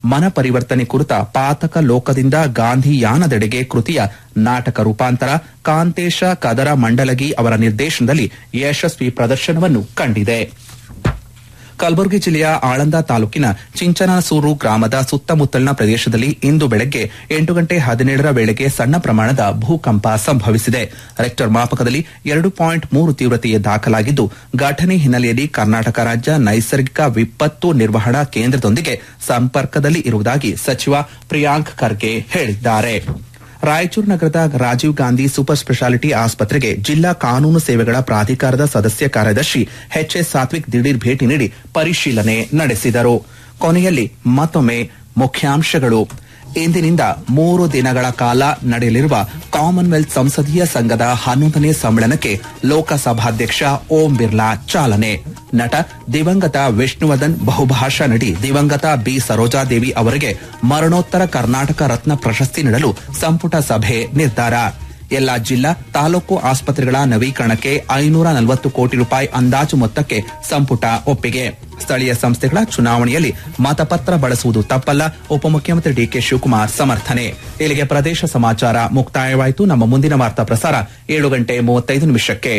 ಮನ ಪರಿವರ್ತನೆ ಕುರಿತ ಪಾತಕ ಲೋಕದಿಂದ ಗಾಂಧಿಯಾನದೆಡೆಗೆ ಕೃತಿಯ ನಾಟಕ ರೂಪಾಂತರ ಕಾಂತೇಶ ಕದರ ಮಂಡಲಗಿ ಅವರ ನಿರ್ದೇಶನದಲ್ಲಿ ಯಶಸ್ವಿ ಪ್ರದರ್ಶನವನ್ನು ಕಂಡಿದೆ ಕಲಬುರಗಿ ಜಿಲ್ಲೆಯ ಆಳಂದ ತಾಲೂಕಿನ ಚಿಂಚನಸೂರು ಗ್ರಾಮದ ಸುತ್ತಮುತ್ತಲಿನ ಪ್ರದೇಶದಲ್ಲಿ ಇಂದು ಬೆಳಗ್ಗೆ ಎಂಟು ಗಂಟೆ ಹದಿನೇಳರ ವೇಳೆಗೆ ಸಣ್ಣ ಪ್ರಮಾಣದ ಭೂಕಂಪ ಸಂಭವಿಸಿದೆ ರೆಕ್ಟರ್ ಮಾಪಕದಲ್ಲಿ ಎರಡು ಪಾಯಿಂಟ್ ಮೂರು ತೀವ್ರತೆಯೇ ದಾಖಲಾಗಿದ್ದು ಘಟನೆ ಹಿನ್ನೆಲೆಯಲ್ಲಿ ಕರ್ನಾಟಕ ರಾಜ್ಯ ನೈಸರ್ಗಿಕ ವಿಪತ್ತು ನಿರ್ವಹಣಾ ಕೇಂದ್ರದೊಂದಿಗೆ ಸಂಪರ್ಕದಲ್ಲಿ ಇರುವುದಾಗಿ ಸಚಿವ ಪ್ರಿಯಾಂಕ್ ಖರ್ಗೆ ಹೇಳಿದ್ದಾರೆ ರಾಯಚೂರು ನಗರದ ರಾಜೀವ್ ಗಾಂಧಿ ಸೂಪರ್ ಸ್ಪೆಷಾಲಿಟಿ ಆಸ್ಪತ್ರೆಗೆ ಜಿಲ್ಲಾ ಕಾನೂನು ಸೇವೆಗಳ ಪ್ರಾಧಿಕಾರದ ಸದಸ್ಯ ಕಾರ್ಯದರ್ಶಿ ಎಚ್ಎಸ್ ಸಾತ್ವಿಕ್ ದಿಢೀರ್ ಭೇಟಿ ನೀಡಿ ಪರಿಶೀಲನೆ ನಡೆಸಿದರು ಕೊನೆಯಲ್ಲಿ ಮತ್ತೊಮ್ಮೆ ಮುಖ್ಯಾಂಶಗಳು ಇಂದಿನಿಂದ ಮೂರು ದಿನಗಳ ಕಾಲ ನಡೆಯಲಿರುವ ಕಾಮನ್ವೆಲ್ತ್ ಸಂಸದೀಯ ಸಂಘದ ಹನ್ನೊಂದನೇ ಸಮ್ಮೇಳನಕ್ಕೆ ಲೋಕಸಭಾಧ್ಯಕ್ಷ ಓಂ ಬಿರ್ಲಾ ಚಾಲನೆ ನಟ ದಿವಂಗತ ವಿಷ್ಣುವರ್ಧನ್ ಬಹುಭಾಷಾ ನಟಿ ದಿವಂಗತ ಬಿ ಸರೋಜಾದೇವಿ ಅವರಿಗೆ ಮರಣೋತ್ತರ ಕರ್ನಾಟಕ ರತ್ನ ಪ್ರಶಸ್ತಿ ನೀಡಲು ಸಂಪುಟ ಸಭೆ ನಿರ್ಧಾರ ಎಲ್ಲಾ ಜಿಲ್ಲಾ ತಾಲೂಕು ಆಸ್ಪತ್ರೆಗಳ ನವೀಕರಣಕ್ಕೆ ಐನೂರ ನಲವತ್ತು ಕೋಟಿ ರೂಪಾಯಿ ಅಂದಾಜು ಮೊತ್ತಕ್ಕೆ ಸಂಪುಟ ಒಪ್ಪಿಗೆ ಸ್ಥಳೀಯ ಸಂಸ್ಥೆಗಳ ಚುನಾವಣೆಯಲ್ಲಿ ಮತಪತ್ರ ಬಳಸುವುದು ತಪ್ಪಲ್ಲ ಉಪಮುಖ್ಯಮಂತ್ರಿ ಡಿಕೆ ಶಿವಕುಮಾರ್ ಸಮರ್ಥನೆ ಇಲ್ಲಿಗೆ ಪ್ರದೇಶ ಸಮಾಚಾರ ಮುಕ್ತಾಯವಾಯಿತು ನಮ್ಮ ಮುಂದಿನ ವಾರ್ತಾ ಪ್ರಸಾರ ಏಳು ಗಂಟೆ ಮೂವತ್ತೈದು ನಿಮಿಷಕ್ಕೆ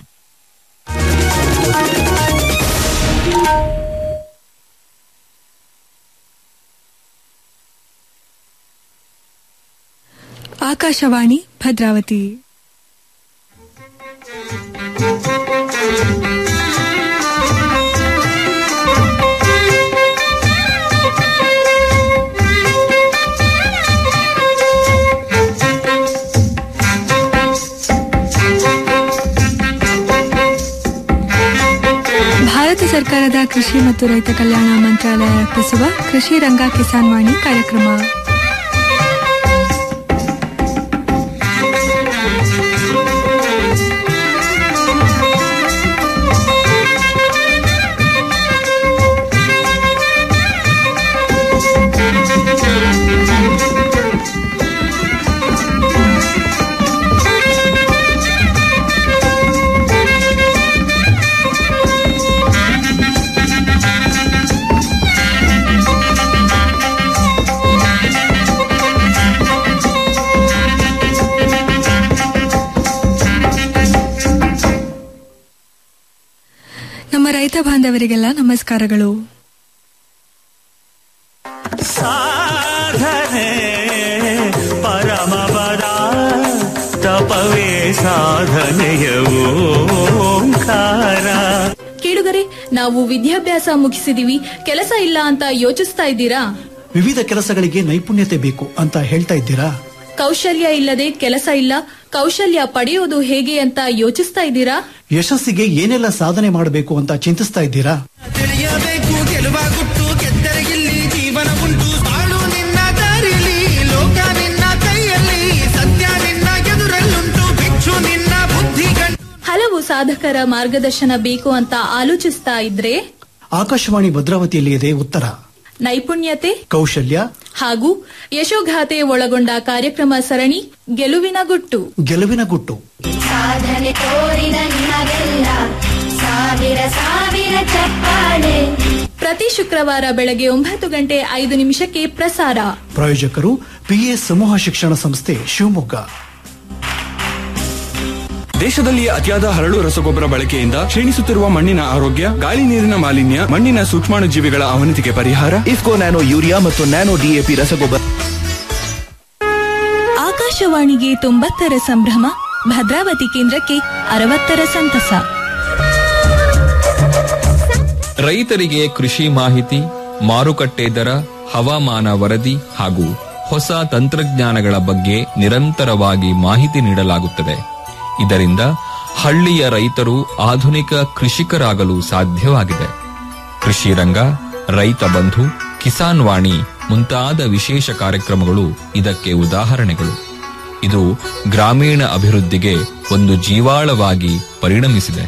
ಆಕಾಶವಾಣಿ ಭದ್ರಾವತಿ ಭಾರತ ಸರ್ಕಾರದ ಕೃಷಿ ಮತ್ತು ರೈತ ಕಲ್ಯಾಣ ಮಂತ್ರಾಲಯ ಅರ್ಪಿಸುವ ಕೃಷಿ ರಂಗ ಕಿಸಾನ್ ವಾಣಿ ಕಾರ್ಯಕ್ರಮ ನಮ್ಮ ರೈತ ಬಾಂಧವರಿಗೆಲ್ಲ ನಮಸ್ಕಾರಗಳು ಸಾಧನೆ ಪರಮಪದ ತಪವೇ ಸಾಧನೆಯ ಓಂಕಾರ ಕೇಳುಗರೆ ನಾವು ವಿದ್ಯಾಭ್ಯಾಸ ಮುಗಿಸಿದೀವಿ ಕೆಲಸ ಇಲ್ಲ ಅಂತ ಯೋಚಿಸ್ತಾ ಇದ್ದೀರಾ ವಿವಿಧ ಕೆಲಸಗಳಿಗೆ ನೈಪುಣ್ಯತೆ ಬೇಕು ಅಂತ ಹೇಳ್ತಾ ಇದ್ದೀರಾ ಕೌಶಲ್ಯ ಇಲ್ಲದೆ ಕೆಲಸ ಇಲ್ಲ ಕೌಶಲ್ಯ ಪಡೆಯೋದು ಹೇಗೆ ಅಂತ ಯೋಚಿಸ್ತಾ ಇದ್ದೀರಾ ಯಶಸ್ಸಿಗೆ ಏನೆಲ್ಲ ಸಾಧನೆ ಮಾಡಬೇಕು ಅಂತ ಚಿಂತಿಸ್ತಾ ಇದ್ದೀರಾ ತಿಳಿಯಬೇಕು ಗೆಲುವ ಗುಟ್ಟು ಗೆದ್ದರೆ ಇಲ್ಲಿ ಜೀವನ ಉಂಟು ಬಾಳು ನಿನ್ನ ದಾರಿಯಲ್ಲಿ ಲೋಕ ನಿನ್ನ ಕೈಯಲ್ಲಿ ಸತ್ಯ ನಿನ್ನ ಎದುರಲ್ಲುಂಟು ಭಿಕ್ಷು ನಿನ್ನ ಬುದ್ಧಿ ಗಂಟು ಹಲವು ಸಾಧಕರ ಮಾರ್ಗದರ್ಶನ ಬೇಕು ಅಂತ ಆಲೋಚಿಸ್ತಾ ಇದ್ರೆ ಆಕಾಶವಾಣಿ ಭದ್ರಾವತಿಯಲ್ಲಿ ಇದೆ ಉತ್ತರ ನೈಪುಣ್ಯತೆ ಕೌಶಲ್ಯ ಹಾಗೂ ಯಶೋಗಾಥೆ ಒಳಗೊಂಡ ಕಾರ್ಯಕ್ರಮ ಸರಣಿ ಗೆಲುವಿನ ಗುಟ್ಟು ಗೆಲುವಿನ ಗುಟ್ಟು ಸಾಧನೆ ತೋರಿದ ನಿಮಗೆಲ್ಲ ಸಾವಿರ ಸಾವಿರ ಚಪ್ಪಾಳೆ ಪ್ರತಿ ಶುಕ್ರವಾರ ಬೆಳಗ್ಗೆ ಒಂಬತ್ತು ಗಂಟೆ ಐದು ನಿಮಿಷಕ್ಕೆ ಪ್ರಸಾರ ಪ್ರಾಯೋಜಕರು ಪಿಎ ಸಮೂಹ ಶಿಕ್ಷಣ ಸಂಸ್ಥೆ ಶಿವಮೊಗ್ಗ ದೇಶದಲ್ಲಿ ಅತಿಯಾದ ಹರಳು ರಸಗೊಬ್ಬರ ಬಳಕೆಯಿಂದ ಕ್ಷೀಣಿಸುತ್ತಿರುವ ಮಣ್ಣಿನ ಆರೋಗ್ಯ ಗಾಳಿ ನೀರಿನ ಮಾಲಿನ್ಯ ಮಣ್ಣಿನ ಸೂಕ್ಷ್ಮಾಣುಜೀವಿಗಳ ಅವನತಿಗೆ ಪರಿಹಾರ ಇಫ್ಕೋ ನ್ಯಾನೋ ಯೂರಿಯಾ ಮತ್ತು ನ್ಯಾನೋ ಡಿಎಪಿ ರಸಗೊಬ್ಬರ ಆಕಾಶವಾಣಿಗೆ ತೊಂಬತ್ತರ ಸಂಭ್ರಮ ಭದ್ರಾವತಿ ಕೇಂದ್ರಕ್ಕೆ ಅರವತ್ತರ ಸಂತಸ ರೈತರಿಗೆ ಕೃಷಿ ಮಾಹಿತಿ ಮಾರುಕಟ್ಟೆ ದರ ಹವಾಮಾನ ವರದಿ ಹಾಗೂ ಹೊಸ ತಂತ್ರಜ್ಞಾನಗಳ ಬಗ್ಗೆ ನಿರಂತರವಾಗಿ ಮಾಹಿತಿ ನೀಡಲಾಗುತ್ತದೆ ಇದರಿಂದ ಹಳ್ಳಿಯ ರೈತರು ಆಧುನಿಕ ಕೃಷಿಕರಾಗಲು ಸಾಧ್ಯವಾಗಿದೆ ಕೃಷಿ ರಂಗ ರೈತ ಬಂಧು ಕಿಸಾನ್ ವಾಣಿ ಮುಂತಾದ ವಿಶೇಷ ಕಾರ್ಯಕ್ರಮಗಳು ಇದಕ್ಕೆ ಉದಾಹರಣೆಗಳು ಇದು ಗ್ರಾಮೀಣ ಅಭಿವೃದ್ಧಿಗೆ ಒಂದು ಜೀವಾಳವಾಗಿ ಪರಿಣಮಿಸಿದೆ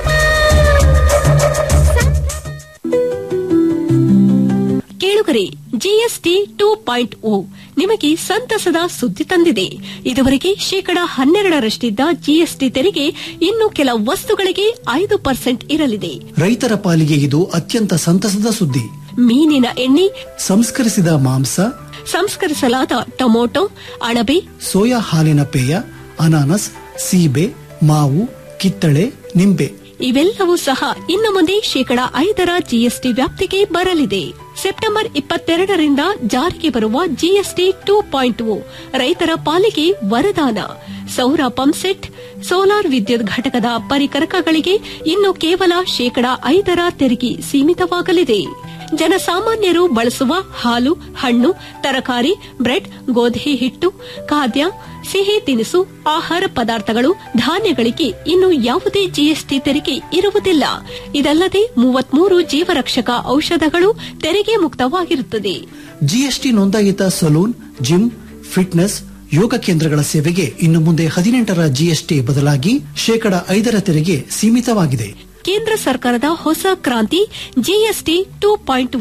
ಕೇಳುಗರೆ ಜಿಎಸ್ಟಿ ಟೂ ಪಾಯಿಂಟ್ ಓ ನಿಮಗೆ ಸಂತಸದ ಸುದ್ದಿ ತಂದಿದೆ ಇದುವರೆಗೆ ಶೇಕಡ ಹನ್ನೆರಡರಷ್ಟಿದ್ದ ಜಿಎಸ್ಟಿ ತೆರಿಗೆ ಇನ್ನು ಕೆಲ ವಸ್ತುಗಳಿಗೆ ಐದು ಪರ್ಸೆಂಟ್ ಇರಲಿದೆ ರೈತರ ಪಾಲಿಗೆ ಇದು ಅತ್ಯಂತ ಸಂತಸದ ಸುದ್ದಿ ಮೀನಿನ ಎಣ್ಣೆ ಸಂಸ್ಕರಿಸಿದ ಮಾಂಸ ಸಂಸ್ಕರಿಸಲಾದ ಟೊಮೊಟೊ ಅಣಬೆ ಸೋಯಾ ಹಾಲಿನ ಪೇಯ ಅನಾನಸ್ ಸೀಬೆ ಮಾವು ಕಿತ್ತಳೆ ನಿಂಬೆ ಇವೆಲ್ಲವೂ ಸಹ ಇನ್ನು ಮುಂದೆ ಶೇಕಡ ಐದರ ಜಿಎಸ್ಟಿ ವ್ಯಾಪ್ತಿಗೆ ಬರಲಿದೆ ಸೆಪ್ಟೆಂಬರ್ ಇಪ್ಪತ್ತೆರಡರಿಂದ ಜಾರಿಗೆ ಬರುವ ಜಿಎಸ್ಟಿ ಟೂ ಪಾಯಿಂಟ್ ರೈತರ ಪಾಲಿಗೆ ವರದಾನ ಸೌರ ಪಂಪ್ಸೆಟ್ ಸೋಲಾರ್ ವಿದ್ಯುತ್ ಘಟಕದ ಪರಿಕರಕಗಳಿಗೆ ಇನ್ನು ಕೇವಲ ಶೇಕಡ ಐದರ ತೆರಿಗೆ ಸೀಮಿತವಾಗಲಿದೆ ಜನಸಾಮಾನ್ಯರು ಬಳಸುವ ಹಾಲು ಹಣ್ಣು ತರಕಾರಿ ಬ್ರೆಡ್ ಗೋಧಿ ಹಿಟ್ಟು ಖಾದ್ಯ ಸಿಹಿ ತಿನಿಸು ಆಹಾರ ಪದಾರ್ಥಗಳು ಧಾನ್ಯಗಳಿಗೆ ಇನ್ನು ಯಾವುದೇ ಜಿಎಸ್ಟಿ ತೆರಿಗೆ ಇರುವುದಿಲ್ಲ ಇದಲ್ಲದೆ ಮೂವತ್ಮೂರು ಜೀವರಕ್ಷಕ ಔಷಧಗಳು ತೆರಿಗೆ ಮುಕ್ತವಾಗಿರುತ್ತದೆ ಜಿಎಸ್ಟಿ ನೋಂದಾಯಿತ ಸಲೂನ್ ಜಿಮ್ ಫಿಟ್ನೆಸ್ ಯೋಗ ಕೇಂದ್ರಗಳ ಸೇವೆಗೆ ಇನ್ನು ಮುಂದೆ ಹದಿನೆಂಟರ ಜಿಎಸ್ಟಿ ಬದಲಾಗಿ ಶೇಕಡ ಐದರ ತೆರಿಗೆ ಸೀಮಿತವಾಗಿದೆ ಕೇಂದ್ರ ಸರ್ಕಾರದ ಹೊಸ ಕ್ರಾಂತಿ ಜಿಎಸ್ಟಿ ಟೂ ಪಾಯಿಂಟ್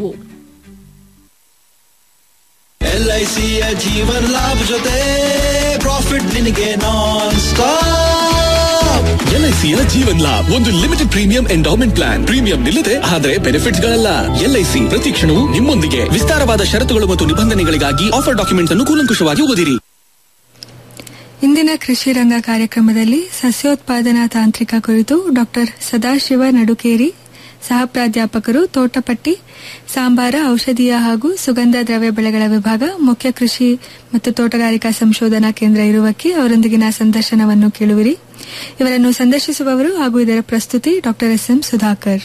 ಎಲ್ಐಸಿಯ ಜೀವನ್ ಲಾಭ ಜೊತೆ ಪ್ರಾಫಿಟ್ ನಿನಗೆ ನಾನ್ ಸ್ಟಾಪ್ ಎಲ್ಐಸಿಯ ಜೀವನ್ ಲಾಭ್ ಒಂದು limited premium endowment plan premium ನಿಲ್ಲದೆ ಆದರೆ ಬೆನಿಫಿಟ್ಸ್ ಗಳಲ್ಲ ಎಲ್ಐಸಿ ಪ್ರತಿ ಕ್ಷಣವೂ ನಿಮ್ಮೊಂದಿಗೆ ವಿಸ್ತಾರವಾದ ಷರತ್ತುಗಳು ಮತ್ತು ನಿಬಂಧನೆಗಳಿಗಾಗಿ ಆಫರ್ ಡಾಕ್ಯುಮೆಂಟ್ಸ್ ಅನ್ನು ಕೂಲಂಕುಷವಾಗಿ ಓದಿರಿ ಇಂದಿನ ಕೃಷಿ ರಂಗ ಕಾರ್ಯಕ್ರಮದಲ್ಲಿ ಸಸ್ಯೋತ್ಪಾದನಾ ತಾಂತ್ರಿಕ ಕುರಿತು ಡಾಕ್ಟರ್ ಸದಾಶಿವ ನಡುಕೇರಿ ಸಹ ಪ್ರಾಧ್ಯಾಪಕರು ತೋಟಪಟ್ಟಿ ಸಾಂಬಾರ ಔಷಧೀಯ ಹಾಗೂ ಸುಗಂಧ ದ್ರವ್ಯ ಬೆಳೆಗಳ ವಿಭಾಗ ಮುಖ್ಯ ಕೃಷಿ ಮತ್ತು ತೋಟಗಾರಿಕಾ ಸಂಶೋಧನಾ ಕೇಂದ್ರ ಇರುವಕ್ಕೆ ಅವರೊಂದಿಗಿನ ಸಂದರ್ಶನವನ್ನು ಕೇಳುವಿರಿ ಇವರನ್ನು ಸಂದರ್ಶಿಸುವವರು ಹಾಗೂ ಇದರ ಪ್ರಸ್ತುತಿ ಡಾಕ್ಟರ್ ಎಸ್ ಎಂ ಸುಧಾಕರ್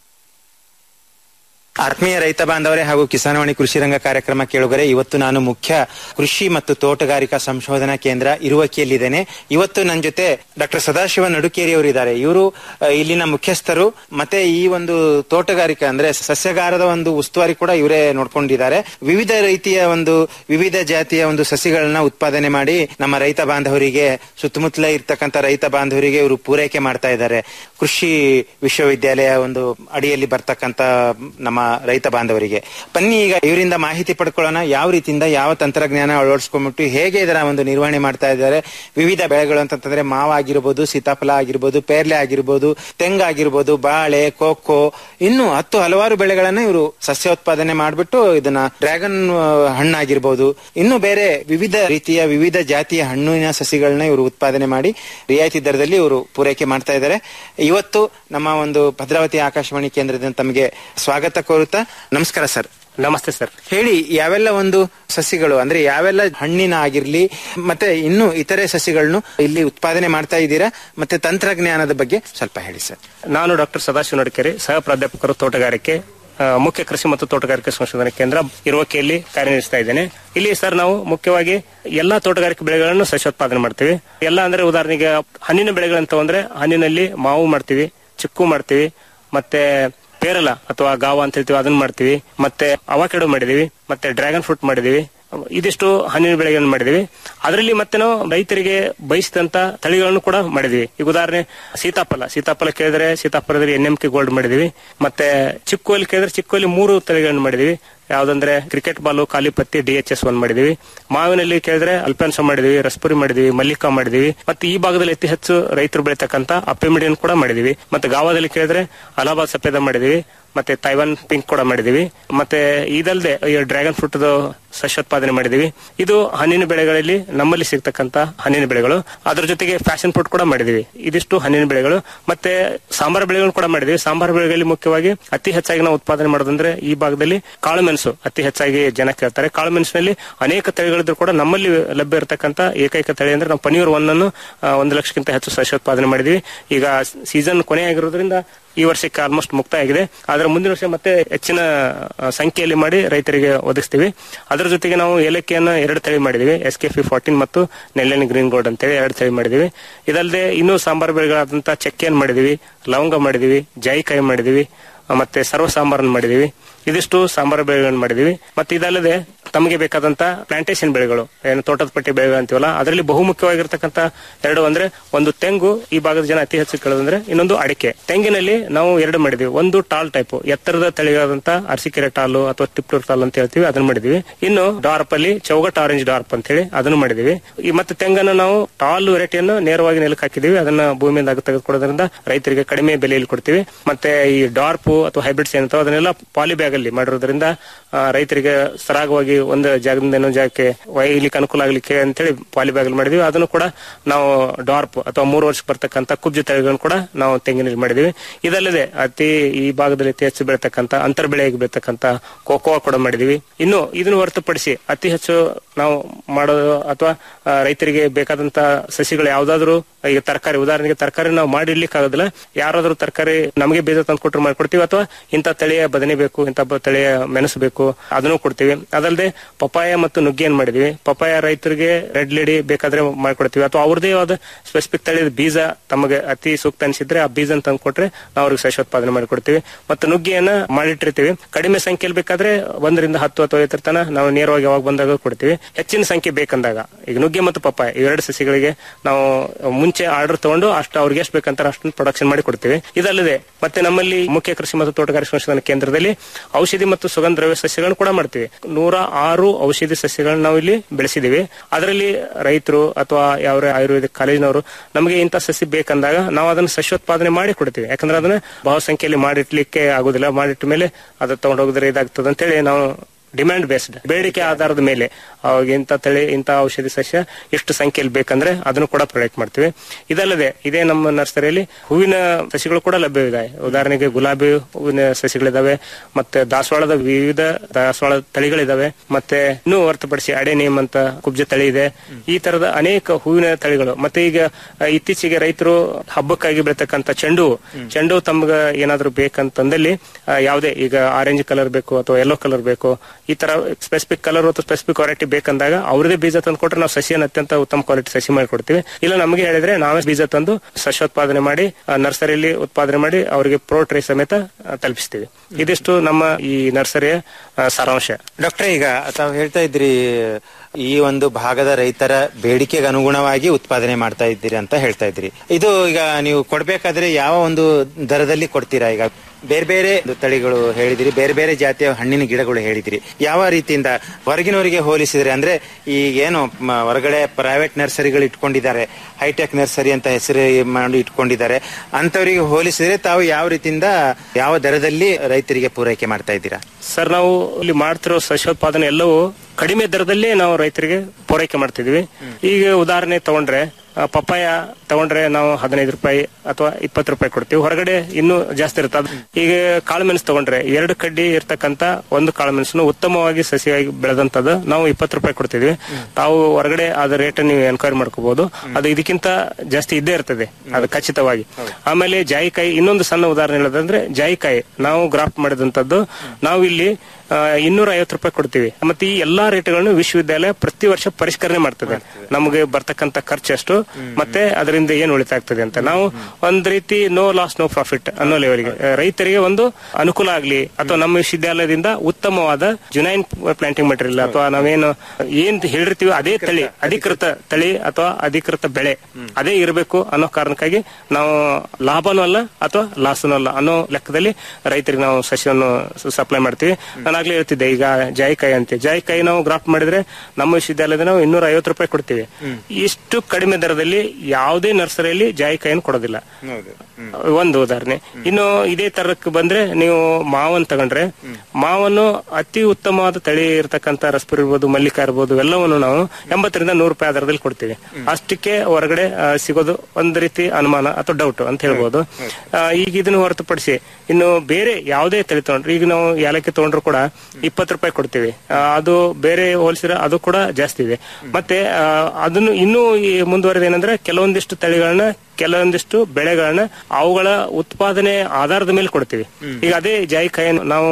ಆತ್ಮೀಯ ರೈತ ಬಾಂಧವರೇ ಹಾಗೂ ಕಿಸಾನವಾಣಿ ಕೃಷಿ ರಂಗ ಕಾರ್ಯಕ್ರಮ ಕೇಳುಗರೆ ಇವತ್ತು ನಾನು ಮುಖ್ಯ ಕೃಷಿ ಮತ್ತು ತೋಟಗಾರಿಕಾ ಸಂಶೋಧನಾ ಕೇಂದ್ರ ಇರುವಕ್ಕಿಯಲ್ಲಿದ್ದೇನೆ ಇವತ್ತು ನನ್ನ ಜೊತೆ ಡಾಕ್ಟರ್ ಸದಾಶಿವ ನಡುಕೇರಿ ಅವರು ಇದ್ದಾರೆ ಇವರು ಅಹ್, ಇಲ್ಲಿನ ಮುಖ್ಯಸ್ಥರು ಮತ್ತೆ ಈ ಒಂದು ತೋಟಗಾರಿಕೆ ಅಂದ್ರೆ ಸಸ್ಯಗಾರದ ಒಂದು ಉಸ್ತುವಾರಿ ಕೂಡ ಇವರೇ ನೋಡ್ಕೊಂಡಿದ್ದಾರೆ ವಿವಿಧ ರೀತಿಯ ಒಂದು ವಿವಿಧ ಜಾತಿಯ ಒಂದು ಸಸಿಗಳನ್ನ ಉತ್ಪಾದನೆ ಮಾಡಿ ನಮ್ಮ ರೈತ ಬಾಂಧವರಿಗೆ ಸುತ್ತಮುತ್ತಲ ಇರ್ತಕ್ಕಂಥ ರೈತ ಬಾಂಧವರಿಗೆ ಇವರು ಪೂರೈಕೆ ಮಾಡ್ತಾ ಇದ್ದಾರೆ ಕೃಷಿ ವಿಶ್ವವಿದ್ಯಾಲಯ ಒಂದು ಅಡಿಯಲ್ಲಿ ಬರ್ತಕ್ಕಂಥ ನಮ್ಮ ರೈತ ಬಾಂಧವರಿಗೆ ಬನ್ನಿ ಈಗ ಇವರಿಂದ ಮಾಹಿತಿ ಪಡ್ಕೊಳ್ಳೋಣ ಯಾವ ರೀತಿಯಿಂದ ಯಾವ ತಂತ್ರಜ್ಞಾನ ಅಳವಡಿಸ್ಕೊಂಡ್ಬಿಟ್ಟು ಹೇಗೆ ಇದರ ಒಂದು ನಿರ್ವಹಣೆ ಮಾಡ್ತಾ ಇದ್ದಾರೆ ವಿವಿಧ ಬೆಳೆಗಳು ಅಂತಂತಂದ್ರೆ ಮಾವ ಆಗಿರ್ಬೋದು ಸೀತಾಫಲ ಆಗಿರ್ಬೋದು ಪೇರ್ಲೆ ಆಗಿರ್ಬೋದು ತೆಂಗಾಗಿರ್ಬೋದು ಬಾಳೆ ಕೋಕೋ ಇನ್ನು ಹತ್ತು ಹಲವಾರು ಬೆಳೆಗಳನ್ನ ಇವರು ಸಸ್ಯೋತ್ಪಾದನೆ ಮಾಡಿಬಿಟ್ಟು ಇದನ್ನ ಡ್ರ್ಯಾಗನ್ ಹಣ್ಣಾಗಿರ್ಬೋದು ಇನ್ನು ಬೇರೆ ವಿವಿಧ ರೀತಿಯ ವಿವಿಧ ಜಾತಿಯ ಹಣ್ಣಿನ ಸಸಿಗಳನ್ನ ಇವರು ಉತ್ಪಾದನೆ ಮಾಡಿ ರಿಯಾಯಿತಿ ದರದಲ್ಲಿ ಇವರು ಪೂರೈಕೆ ಮಾಡ್ತಾ ಇದ್ದಾರೆ ಇವತ್ತು ನಮ್ಮ ಒಂದು ಭದ್ರಾವತಿ ಆಕಾಶವಾಣಿ ಕೇಂದ್ರದಿಂದ ತಮಗೆ ಸ್ವಾಗತ ಕೋರುತ್ತಾ ನಮಸ್ಕಾರ ಸರ್ ನಮಸ್ತೆ ಸರ್ ಹೇಳಿ ಯಾವೆಲ್ಲ ಒಂದು ಸಸಿಗಳು ಅಂದ್ರೆ ಯಾವೆಲ್ಲ ಹಣ್ಣಿನ ಆಗಿರ್ಲಿ ಮತ್ತೆ ಇನ್ನು ಇತರೆ ಸಸಿಗಳನ್ನು ಇಲ್ಲಿ ಉತ್ಪಾದನೆ ಮಾಡ್ತಾ ಇದ್ದೀರಾ ಮತ್ತೆ ತಂತ್ರಜ್ಞಾನದ ಬಗ್ಗೆ ಸ್ವಲ್ಪ ಹೇಳಿ ಸರ್ ನಾನು ಡಾಕ್ಟರ್ ಸದಾಶಿವ ನಡಕೇರಿ ಸಹ ಪ್ರಾಧ್ಯಾಪಕರು ತೋಟಗಾರಿಕೆ ಆ, ಮುಖ್ಯ ಕೃಷಿ ಮತ್ತು ತೋಟಗಾರಿಕೆ ಸಂಶೋಧನಾ ಕೇಂದ್ರ ಇರುವಕೆಯಲ್ಲಿ ಕಾರ್ಯನಿರ್ವಹಿಸ್ತಾ ಇದ್ದೇನೆ ಇಲ್ಲಿ ಸರ್ ನಾವು ಮುಖ್ಯವಾಗಿ ಎಲ್ಲಾ ತೋಟಗಾರಿಕೆ ಬೆಳೆಗಳನ್ನು ಸಸ್ಯೋತ್ಪಾದನೆ ಮಾಡ್ತೀವಿ ಎಲ್ಲ ಅಂದ್ರೆ ಉದಾಹರಣೆಗೆ ಹಣ್ಣಿನ ಬೆಳೆಗಳಂತ ಅಂದ್ರೆ ಹಣ್ಣಿನಲ್ಲಿ ಮಾವು ಮಾಡ್ತೀವಿ ಚಿಕ್ಕು ಮಾಡ್ತೀವಿ ಮತ್ತೆ ಪೇರಲ ಅಥವಾ ಗಾವ ಅಂತ ಹೇಳ್ತೀವಿ ಅದನ್ನ ಮಾಡ್ತೀವಿ ಮತ್ತೆ ಅವಾಕೆಡೋ ಮಾಡಿದೀವಿ ಮತ್ತೆ ಡ್ರ್ಯಾಗನ್ ಫ್ರೂಟ್ ಮಾಡಿದೀವಿ ಇದಿಷ್ಟು ಹಣ್ಣಿನ ಬೆಳೆಗಳನ್ನು ಮಾಡಿದೀವಿ ಅದರಲ್ಲಿ ಮತ್ತೆ ನಾವು ರೈತರಿಗೆ ಬಯಸಿದಂತ ತಳಿಗಳನ್ನು ಕೂಡ ಮಾಡಿದೀವಿ ಈಗ ಉದಾಹರಣೆ ಸೀತಾಫಲ ಸೀತಾಫಲ ಕೇಳಿದ್ರೆ ಸೀತಾಫಲದಲ್ಲಿ ಎನ್ ಎಂ ಕೆ ಗೋಲ್ಡ್ ಮಾಡಿದೀವಿ ಮತ್ತೆ ಚಿಕ್ಕೋಲಿ ಕೇಳಿದ್ರೆ ಚಿಕ್ಕೋಲಿ ಮೂರು ತಳಿಗಳನ್ನು ಮಾಡಿದೀವಿ ಯಾವ್ದಂದ್ರೆ cricket ball Kalipatti D H S one ಮಾಡಿದೀವಿ ಮಾವಿನಲ್ಲಿ ಕೇಳಿದ್ರೆ ಅಲ್ಪನ್ಸ ಮಾಡಿದೀವಿ ರಸ್ಪುರಿ ಮಾಡಿದೀವಿ ಮಲ್ಲಿಕಾ ಮಾಡಿದೀವಿ ಮತ್ತೆ ಈ ಭಾಗದಲ್ಲಿ ಅತಿ ಹೆಚ್ಚು ರೈತರು ಬೆಳೀತಕ್ಕಂತ ಅಪ್ಪಿಮಿಡಿಯನ್ ಕೂಡ ಮಾಡಿದೀವಿ ಮತ್ತೆ ಗಾವದಲ್ಲಿ ಕೇಳಿದ್ರೆ ಅಲಹಾಬಾದ್ ಸಫೇದ ಮಾಡಿದೀವಿ ಮತ್ತೆ ತೈವಾನ್ ಪಿಂಕ್ ಕೂಡ ಮಾಡಿದೀವಿ ಮತ್ತೆ ಇದಲ್ಲದೆ ಡ್ರ್ಯಾಗನ್ ಫ್ರೂಟ್ ಸಸ್ಯೋತ್ಪಾದನೆ ಮಾಡಿದೀವಿ ಇದು ಹಣ್ಣಿನ ಬೆಳೆಗಳಲ್ಲಿ ನಮ್ಮಲ್ಲಿ ಸಿಗ್ತಕ್ಕಂತ ಹಣ್ಣಿನ ಬೆಳೆಗಳು ಅದ್ರ ಜೊತೆಗೆ ಫ್ಯಾಷನ್ ಫ್ರೂಟ್ ಕೂಡ ಮಾಡಿದೀವಿ ಇದಿಷ್ಟು ಹಣ್ಣಿನ ಬೆಳೆಗಳು ಮತ್ತೆ ಸಾಂಬಾರ್ ಬೆಳೆಗಳನ್ನು ಕೂಡ ಮಾಡಿದೀವಿ ಸಾಂಬಾರ್ ಬೆಳೆಗಳಲ್ಲಿ ಮುಖ್ಯವಾಗಿ ಅತಿ ಹೆಚ್ಚಾಗಿ ನಾವು ಉತ್ಪಾದನೆ ಮಾಡೋದಂದ್ರೆ ಈ ಭಾಗದಲ್ಲಿ ಕಾಳುಮೆಣಸು ಅತಿ ಹೆಚ್ಚಾಗಿ ಜನ ಕೇಳ್ತಾರೆ ಕಾಳುಮೆಣಸಿನಲ್ಲಿ ಅನೇಕ ತಳಿಗಳಿದ್ರು ಕೂಡ ನಮ್ಮಲ್ಲಿ ಲಭ್ಯ ಇರತಕ್ಕಂತ ಏಕೈಕ ತಳಿ ಅಂದ್ರೆ ನಾವು ಪನೀರ್ ಒನ್ ಅನ್ನು ಆ, ಒಂದು ಲಕ್ಷಕ್ಕಿಂತ ಹೆಚ್ಚು ಸಸ್ಯೋತ್ಪಾದನೆ ಮಾಡಿದೀವಿ ಈಗ ಸೀಸನ್ ಕೊನೆ ಆಗಿರೋದ್ರಿಂದ ಈ ವರ್ಷಕ್ಕೆ ಆಲ್ಮೋಸ್ಟ್ ಮುಕ್ತಾಯ ಆಗಿದೆ ಆದ್ರೆ ಮುಂದಿನ ವರ್ಷ ಮತ್ತೆ ಹೆಚ್ಚಿನ ಆ, ಸಂಖ್ಯೆಯಲ್ಲಿ ಮಾಡಿ ರೈತರಿಗೆ ಒದಗಿಸ್ತೀವಿ ಅದರ ಜೊತೆಗೆ ನಾವು ಏಲಕ್ಕಿಯನ್ನ ಎರಡು ತಳಿ ಮಾಡಿದೀವಿ ಎಸ್ ಕೆ ಫಿ ಫಾರ್ಟೀನ್ ಮತ್ತು ನೆಲ್ಲನ್ ಗ್ರೀನ್ ಗೋಲ್ಡ್ ಅಂತೇಳಿ ಎರಡು ತಳಿ ಮಾಡಿದೀವಿ ಇದಲ್ಲದೆ ಇನ್ನೂ ಸಾಂಬಾರ್ ಬೆಳೆಗಳಾದಂತ ಚಕ್ಕೆಯನ್ನು ಮಾಡಿದೀವಿ ಲವಂಗ ಮಾಡಿದೀವಿ ಜಾಯಿಕಾಯಿ ಮಾಡಿದೀವಿ ಆ, ಮತ್ತೆ ಸರ್ವ ಸಾಂಬಾರನ್ನು ಮಾಡಿದೀವಿ ಇದಿಷ್ಟು ಸಾಂಬಾರ್ ಬೆಳೆಗಳನ್ನು ಮಾಡಿದೀವಿ ಮತ್ತೆ ಇದಲ್ಲದೆ ತಮಗೆ ಬೇಕಾದಂತ ಪ್ಲಾಂಟೇಶನ್ ಬೆಳೆಗಳು ಏನು ತೋಟದ ಪಟ್ಟಿ ಬೆಳೆಗಳು ಅಂತೀವಲ್ಲ ಅದರಲ್ಲಿ ಬಹುಮುಖ್ಯವಾಗಿರ್ತಕ್ಕಂಥ ಎರಡು ಅಂದ್ರೆ ಒಂದು ತೆಂಗು ಈ ಭಾಗದ ಜನ ಅತಿ ಹೆಚ್ಚು ಕೇಳೋದಂದ್ರೆ ಇನ್ನೊಂದು ಅಡಿಕೆ ತೆಂಗಿನಲ್ಲಿ ನಾವು ಎರಡು ಮಾಡಿದ್ವಿ ಒಂದು ಟಾಲ್ ಟೈಪ್ ಎತ್ತರದ ತಳಿಯಾದಂತ ಅರಸಿಕೆರೆ ಟಾಲು ಅಥವಾ ಟಿಪ್ಟೂರ್ ಟಾಲ್ ಅಂತ ಹೇಳ್ತೀವಿ ಅದನ್ನ ಮಾಡಿದ್ವಿ ಇನ್ನು ಡಾರ್ಪ್ ಅಲ್ಲಿ ಚೌಗಟ್ ಆರೆಂಜ್ ಡಾರ್ಪ್ ಅಂತ ಹೇಳಿ ಅದನ್ನು ಮಾಡಿದ್ವಿ ಈ ಮತ್ತೆ ತೆಂಗನ್ನು ನಾವು ಟಾಲ್ ವೆರೈಟಿಯನ್ನು ನೇರವಾಗಿ ನೆಲಕ್ಕೆ ಹಾಕಿದೀವಿ ಅದನ್ನ ಭೂಮಿಯಿಂದ ತೆಗೆದುಕೊಡೋದ್ರಿಂದ ರೈತರಿಗೆ ಕಡಿಮೆ ಬೆಲೆಯಲ್ಲಿ ಕೊಡ್ತೀವಿ ಮತ್ತೆ ಈ ಡಾರ್ಪ್ ಅಥವಾ ಹೈಬ್ರಿಡ್ಸ್ ಏನಂತ ಅದನ್ನೆಲ್ಲ ಪಾಲಿ ಬ್ಯಾಗ್ ಅಲ್ಲಿ ಮಾಡಿರೋದ್ರಿಂದ ಆ, ರೈತರಿಗೆ ಸರಾಗವಾಗಿ ಒಂದು ಜಾಗದಿಂದ ಇನ್ನೊಂದು ಜಾಗಕ್ಕೆ ಒಯ್ಯಲಿಕ್ಕೆ ಅನುಕೂಲ ಆಗ್ಲಿಕ್ಕೆ ಅಂತೇಳಿ ಪಾಲಿ ಬ್ಯಾಗ್ ಅಲ್ಲಿ ಮಾಡಿದ್ವಿ ಅದನ್ನು ಕೂಡ ನಾವು ಡಾರ್ಪ್ ಅಥವಾ ಮೂರು ವರ್ಷಕ್ಕೆ ಬರ್ತಕ್ಕಂಥ ಕುಬ್ಜ ತಳಿಗಳನ್ನು ಕೂಡ ನಾವು ತೆಂಗಿನಲ್ಲಿ ಮಾಡಿದ್ವಿ ಇದಲ್ಲದೆ ಅತಿ ಈ ಭಾಗದಲ್ಲಿ ಅತಿ ಹೆಚ್ಚು ಬೆಳತಕ್ಕಂಥ ಅಂತರ್ ಬೆಳೆಯಾಗಿ ಬೆಳತಕ್ಕಂಥ ಕೋಕೋವಾ ಕೂಡ ಮಾಡಿದೀವಿ ಇನ್ನು ಇದನ್ನು ಹೊರತುಪಡಿಸಿ ಅತಿ ಹೆಚ್ಚು ನಾವು ಮಾಡೋದು ಅಥವಾ ಆ, ರೈತರಿಗೆ ಬೇಕಾದಂತ ಸಸಿಗಳು ಯಾವ್ದಾದ್ರು ಈಗ ತರಕಾರಿ ಉದಾಹರಣೆಗೆ ತರಕಾರಿ ನಾವು ಮಾಡಿಡ್ಲಿಕ್ಕೆ ಆಗೋದಿಲ್ಲ ಯಾರಾದ್ರೂ ತರಕಾರಿ ನಮಗೆ ಬೀಜ ತಂದು ಕೊಟ್ಟರು ಮಾಡ್ಕೊಡ್ತೀವಿ ಅಥವಾ ಇಂಥ ತಳಿಯ ಬದನೆ ಬೇಕು ಇಂಥ ಬ- ತಳಿಯ ಮೆಣಸು ಬೇಕು ಅದನ್ನು ಕೊಡ್ತೀವಿ ಅದಲ್ಲದೆ ಪಪಾಯ ಮತ್ತು ನುಗ್ಗೆಯನ್ನು ಮಾಡಿದ್ವಿ ಪಪಾಯ ರೈತರಿಗೆ ರೆಡ್ ಲೇಡಿ ಬೇಕಾದ್ರೆ ಮಾಡ್ಕೊಡ್ತೀವಿ ಅಥವಾ ಅವ್ರದೇ ಆದ ಸ್ಪೆಸಿಫಿಕ್ ತಳಿಯ ಬೀಜ ತಮಗೆ ಅತಿ ಸೂಕ್ತ ಅನಿಸಿದ್ರೆ ಆ ಬೀಜ ತಂದು ಕೊಟ್ರೆ ನಾವು ಅವ್ರಿಗೆ ಸಸ್ಯೋತ್ಪಾದನೆ ಮಾಡಿಕೊಡ್ತೀವಿ ಮತ್ತು ನುಗ್ಗೆಯನ್ನ ಮಾಡಿಟ್ಟಿರ್ತೀವಿ ಕಡಿಮೆ ಸಂಖ್ಯೆಯಲ್ಲಿ ಬೇಕಾದ್ರೆ ಒಂದರಿಂದ ಹತ್ತು ಅಥವಾ ಐದರ ತನ ನಾವು ನೇರವಾಗಿ ಯಾವಾಗ ಬಂದಾಗ ಕೊಡ್ತೀವಿ ಹೆಚ್ಚಿನ ಸಂಖ್ಯೆ ಬೇಕಂದಾಗ ಈಗ ನುಗ್ಗೆ ಮತ್ತು ಪಪ್ಪಾಯ ಇವೆರಡು ಸಸಿಗಳಿಗೆ ನಾವು ಮುಂಚೆ ಆರ್ಡರ್ ತಗೊಂಡು ಅಷ್ಟು ಅವ್ರಿಗೆ ಎಷ್ಟು ಬೇಕಂತ ಅಷ್ಟನ್ನು ಪ್ರೊಡಕ್ಷನ್ ಮಾಡಿ ಕೊಡ್ತೀವಿ ಇದಲ್ಲದೆ ಮತ್ತೆ ನಮ್ಮಲ್ಲಿ ಮುಖ್ಯ ಕೃಷಿ ಮತ್ತು ತೋಟಗಾರಿಕೆ ಸಂಶೋಧನಾ ಕೇಂದ್ರದಲ್ಲಿ ಔಷಧಿ ಮತ್ತು ಸುಗಂಧ ದ್ರವ್ಯ ಸಸ್ಯಗಳನ್ನು ಕೂಡ ಮಾಡ್ತೀವಿ ನೂರ ಆರು ಔಷಧಿ ಸಸ್ಯಗಳನ್ನ ನಾವು ಇಲ್ಲಿ ಬೆಳೆಸಿದೀವಿ ಅದರಲ್ಲಿ ರೈತರು ಅಥವಾ ಯಾವ ಆಯುರ್ವೇದಿಕ್ ಕಾಲೇಜಿನವರು ನಮಗೆ ಇಂಥ ಸಸಿ ಬೇಕಂದಾಗ ನಾವು ಅದನ್ನು ಸಸ್ಯೋತ್ಪಾದನೆ ಮಾಡಿ ಕೊಡ್ತೀವಿ ಯಾಕಂದ್ರೆ ಅದನ್ನ ಬಹುಸಂಖ್ಯೆಯಲ್ಲಿ ಮಾಡಿಟ್ಲಿಕ್ಕೆ ಆಗುದಿಲ್ಲ ಮಾಡಿಟ್ಟ ಮೇಲೆ ಅದು ತಗೊಂಡೋಗಿದ್ರೆ ಇದಾಗ್ತದೆ ಅಂತೇಳಿ ನಾವು ಡಿಮ್ಯಾಂಡ್ ಬೇಸ್ಡ್ ಬೇಡಿಕೆ ಆಧಾರದ ಮೇಲೆ ಅವಾಗ ಇಂಥ ತಳಿ ಇಂಥ ಔಷಧಿ ಸಸ್ಯ ಎಷ್ಟು ಸಂಖ್ಯೆಯಲ್ಲಿ ಬೇಕಂದ್ರೆ ಅದನ್ನು ಕೂಡ ಪ್ರೊಡಕ್ಟ್ ಮಾಡ್ತೀವಿ ಇದಲ್ಲದೆ ಇದೇ ನಮ್ಮ ನರ್ಸರಿಯಲ್ಲಿ ಹೂವಿನ ಸಸಿಗಳು ಕೂಡ ಲಭ್ಯವಿದೆ ಉದಾಹರಣೆಗೆ ಗುಲಾಬಿ ಹೂವಿನ ಸಸಿಗಳಿದಾವೆ ಮತ್ತೆ ದಾಸವಾಳದ ವಿವಿಧ ದಾಸವಾಳ ತಳಿಗಳಿದಾವೆ ಮತ್ತೆ ಇನ್ನೂ ಹೊರತುಪಡಿಸಿ ಅಡೆನೇಮ್ ಅಂತ ಕುಬ್ಜ ತಳಿ ಇದೆ ಈ ತರದ ಅನೇಕ ಹೂವಿನ ತಳಿಗಳು ಮತ್ತೆ ಈಗ ಆ, ಇತ್ತೀಚೆಗೆ ರೈತರು ಹಬ್ಬಕ್ಕಾಗಿ ಬೆಳತಕ್ಕಂತ ಚೆಂಡು ಹೂ. ಚೆಂಡು ಹೂ ತಮ್ಗ ಏನಾದ್ರು ಬೇಕಂತಂದಲ್ಲಿ ಆ, ಯಾವುದೇ ಈಗ ಆರೆಂಜ್ ಕಲರ್ ಬೇಕು ಅಥವಾ ಯೆಲ್ಲೋ ಕಲರ್ ಬೇಕು ಈ ತರ ಸ್ಪೆಸಿಫಿಕ್ ಕಲರ್ ಅಥವಾ ಸ್ಪೆಸಿಫಿಕ್ ವೆರೈಟಿ ಬೇಕಂದಾಗ ಅವ್ರದೇ ಬೀಜ ತಂದು ಕೊಟ್ರೆ ನಾವು ಸಸಿಯನ್ನು ಅತ್ಯಂತ ಉತ್ತಮ ಕ್ವಾಲಿಟಿ ಸಸಿ ಮಾಡಿ ಕೊಡ್ತೀವಿ ಇಲ್ಲ ನಮಗೆ ಹೇಳಿದ್ರೆ ನಾವೇ ಬೀಜ ತಂದು ಸಸ್ಯೋತ್ಪಾದನೆ ಮಾಡಿ ಆ, ನರ್ಸರಿಯಲ್ಲಿ ಉತ್ಪಾದನೆ ಮಾಡಿ ಅವರಿಗೆ ಪ್ರೋ ಟ್ರೇ ಸಮೇತ ಆ, ತಲುಪಿಸ್ತೀವಿ ಇದಿಷ್ಟು ನಮ್ಮ ಈ ನರ್ಸರಿಯ ಆ, ಸಾರಾಂಶ ಡಾಕ್ಟರ್ ಈಗ ತಾವು ಹೇಳ್ತಾ ಇದ್ರಿ ಈ ಒಂದು ಭಾಗದ ರೈತರ ಬೇಡಿಕೆಗೆ ಅನುಗುಣವಾಗಿ ಉತ್ಪಾದನೆ ಮಾಡ್ತಾ ಇದ್ದೀರಿ ಅಂತ ಹೇಳ್ತಾ ಇದ್ರಿ ಇದು ಈಗ ನೀವು ಕೊಡ್ಬೇಕಾದ್ರೆ ಯಾವ ಒಂದು ದರದಲ್ಲಿ ಕೊಡ್ತೀರಾ ಈಗ ಬೇರೆ ಬೇರೆ ಒಂದು ತಳಿಗಳು ಹೇಳಿದಿರಿ ಬೇರೆ ಬೇರೆ ಜಾತಿಯ ಹಣ್ಣಿನ ಗಿಡಗಳು ಹೇಳಿದಿರಿ ಯಾವ ರೀತಿಯಿಂದ ಹೊರಗಿನವರಿಗೆ ಹೋಲಿಸಿದ್ರೆ ಅಂದ್ರೆ ಈಗ ಏನು ಮ- ಹೊರಗಡೆ ಪ್ರೈವೇಟ್ ನರ್ಸರಿಗಳು ಇಟ್ಕೊಂಡಿದ್ದಾರೆ ಹೈಟೆಕ್ ನರ್ಸರಿ ಅಂತ ಹೆಸರು ಮಾಡಿ ಇಟ್ಕೊಂಡಿದ್ದಾರೆ ಅಂತವರಿಗೆ ಹೋಲಿಸಿದ್ರೆ ತಾವು ಯಾವ ರೀತಿಯಿಂದ ಯಾವ ದರದಲ್ಲಿ ರೈತರಿಗೆ ಪೂರೈಕೆ ಮಾಡ್ತಾ ಇದ್ದೀರಾ ಸರ್ ನಾವು ಇಲ್ಲಿ ಮಾಡ್ತಿರೋ ಸಸ್ಯೋತ್ಪಾದನೆ ಎಲ್ಲವೂ ಕಡಿಮೆ ದರದಲ್ಲೇ ನಾವು ರೈತರಿಗೆ ಪೂರೈಕೆ ಮಾಡ್ತಿದ್ವಿ ಈಗ ಉದಾಹರಣೆ ತಗೊಂಡ್ರೆ ಆ, ಪಪ್ಪಾಯ ತಗೊಂಡ್ರೆ ನಾವು ಹದಿನೈದು ರೂಪಾಯಿ ಅಥವಾ ಇಪ್ಪತ್ತು ರೂಪಾಯಿ ಕೊಡ್ತೀವಿ ಹೊರಗಡೆ ಇನ್ನೂ ಜಾಸ್ತಿ ಇರುತ್ತೆ ಅದು ಈಗ ಕಾಳುಮೆಣಸು ತಗೊಂಡ್ರೆ ಎರಡು ಕಡ್ಡಿ ಇರ್ತಕ್ಕಂತ ಒಂದು ಕಾಳುಮೆಣಸನ್ನು ಉತ್ತಮವಾಗಿ ಸಸಿಯಾಗಿ ಬೆಳೆದಂತದ್ದು ನಾವು ಇಪ್ಪತ್ತು ರೂಪಾಯಿ ಕೊಡ್ತಿದ್ವಿ ತಾವು ಹೊರಗಡೆ ಅದ ರೇಟ್ ನೀವು ಎನ್ಕ್ವೈರಿ ಮಾಡ್ಕೋಬಹುದು ಅದು ಇದಕ್ಕಿಂತ ಜಾಸ್ತಿ ಇದ್ದೇ ಇರ್ತದೆ ಅದು ಖಚಿತವಾಗಿ ಆಮೇಲೆ ಜಾಯಿಕಾಯಿ ಇನ್ನೊಂದು ಸಣ್ಣ ಉದಾಹರಣೆ ಹೇಳೋದಂದ್ರೆ ಜಾಯಿಕಾಯಿ ನಾವು ಗ್ರಾಫ್ಟ್ ಮಾಡಿದಂತದ್ದು ನಾವು ಇಲ್ಲಿ ಇನ್ನೂರ ಐವತ್ತು ರೂಪಾಯಿ ಕೊಡ್ತೀವಿ ಮತ್ತೆ ಈ ಎಲ್ಲಾ ರೇಟ್ಗಳನ್ನು ವಿಶ್ವವಿದ್ಯಾಲಯ ಪ್ರತಿ ವರ್ಷ ಪರಿಷ್ಕರಣೆ ಮಾಡ್ತದೆ ನಮಗೆ ಬರ್ತಕ್ಕಂತ ಖರ್ಚು ಎಷ್ಟು ಮತ್ತೆ ಅದರಿಂದ ಏನು ಉಳಿತಾಯ ಆಗ್ತದೆ ಅಂತ ನಾವು ಒಂದ್ ರೀತಿ ನೋ ಲಾಸ್ ನೋ ಪ್ರಾಫಿಟ್ ಅನ್ನೋ ಲೆವೆಲ್ಗೆ ರೈತರಿಗೆ ಒಂದು ಅನುಕೂಲ ಆಗ್ಲಿ ಅಥವಾ ನಮ್ಮ ವಿಶ್ವವಿದ್ಯಾಲಯದಿಂದ ಉತ್ತಮವಾದ ಜುನೈನ್ ಪ್ಲಾಂಟಿಂಗ್ ಮಟೀರಿಯಲ್ ಅಥವಾ ನಾವೇನು ಏನ್ ಹೇಳಿರ್ತೀವಿ ಅದೇ ತಳಿ ಅಧಿಕೃತ ತಳಿ ಅಥವಾ ಅಧಿಕೃತ ಬೆಳೆ ಅದೇ ಇರಬೇಕು ಅನ್ನೋ ಕಾರಣಕ್ಕಾಗಿ ನಾವು ಲಾಭನೂ ಅಲ್ಲ ಅಥವಾ ಲಾಸನೂ ಅಲ್ಲ ಅನ್ನೋ ಲೆಕ್ಕದಲ್ಲಿ ರೈತರಿಗೆ ನಾವು ಸಸ್ಯವನ್ನು ಸಪ್ಲೈ ಮಾಡ್ತೀವಿ ನಾನು ಆಗ್ಲೇ ಹೇಳ್ತಿದ್ದೆ ಈಗ ಜಾಯಿಕಾಯಿ ಅಂತೆ ಜಾಯಿಕಾಯಿ ನಾವು ಗ್ರಾಫ್ಟ್ ಮಾಡಿದ್ರೆ ನಮ್ಮ ವಿಶ್ವವಿದ್ಯಾಲಯದ ನಾವು ಇನ್ನೂರ ಐವತ್ತು ರೂಪಾಯಿ ಕೊಡ್ತೀವಿ ಇಷ್ಟು ಕಡಿಮೆ ದರದಲ್ಲಿ ಯಾವುದೇ ನರ್ಸರಿಯಲ್ಲಿ ಜಾಯಿಕಾಯಿಯನ್ನು ಕೊಡೋದಿಲ್ಲ ಒಂದು ಉದಾಹರಣೆ ಇನ್ನು ಇದೇ ತರಕ್ಕೆ ಬಂದ್ರೆ ನೀವು ಮಾವನ್ ತಗೊಂಡ್ರೆ ಮಾವನ್ನು ಅತಿ ಉತ್ತಮವಾದ ತಳಿ ಇರತಕ್ಕಂತ ರಸ್ಪುರ್ ಇರ್ಬೋದು ಮಲ್ಲಿಕ ಇರ್ಬೋದು ಎಲ್ಲವನ್ನು ನಾವು ಎಂಬತ್ತರಿಂದ ನೂರು ರೂಪಾಯಿ ದರದಲ್ಲಿ ಕೊಡ್ತೀವಿ ಅಷ್ಟಕ್ಕೆ ಹೊರಗಡೆ ಆ, ಸಿಗೋದು ಒಂದು ರೀತಿ ಅನುಮಾನ ಅಥವಾ ಡೌಟ್ ಅಂತ ಹೇಳ್ಬೋದು ಆ, ಈಗ ಇದನ್ನು ಹೊರತುಪಡಿಸಿ ಇನ್ನು ಬೇರೆ ಯಾವುದೇ ತಳಿ ತಗೊಂಡ್ರೆ ಈಗ ನಾವು ಏಲಕ್ಕಿ ತಗೊಂಡ್ರು ಕೂಡ ಇಪ್ಪತ್ತು ರೂಪಾಯಿ ಕೊಡ್ತೀವಿ ಆ, ಅದು ಬೇರೆ ಹೋಲಿಸಿದ್ರೆ ಅದು ಕೂಡ ಜಾಸ್ತಿ ಇದೆ ಮತ್ತೆ ಆ, ಅದನ್ನು ಇನ್ನೂ ಈ ಮುಂದುವರೆದ ಏನಂದ್ರೆ ಕೆಲವೊಂದಿಷ್ಟು ತಳಿಗಳನ್ನ ಕೆಲವೊಂದಿಷ್ಟು ಬೆಳೆಗಳನ್ನ ಅವುಗಳ ಉತ್ಪಾದನೆ ಆಧಾರದ ಮೇಲೆ ಕೊಡ್ತೀವಿ ಈಗ ಅದೇ ಜಾಯಿಕಾಯಿ ನಾವು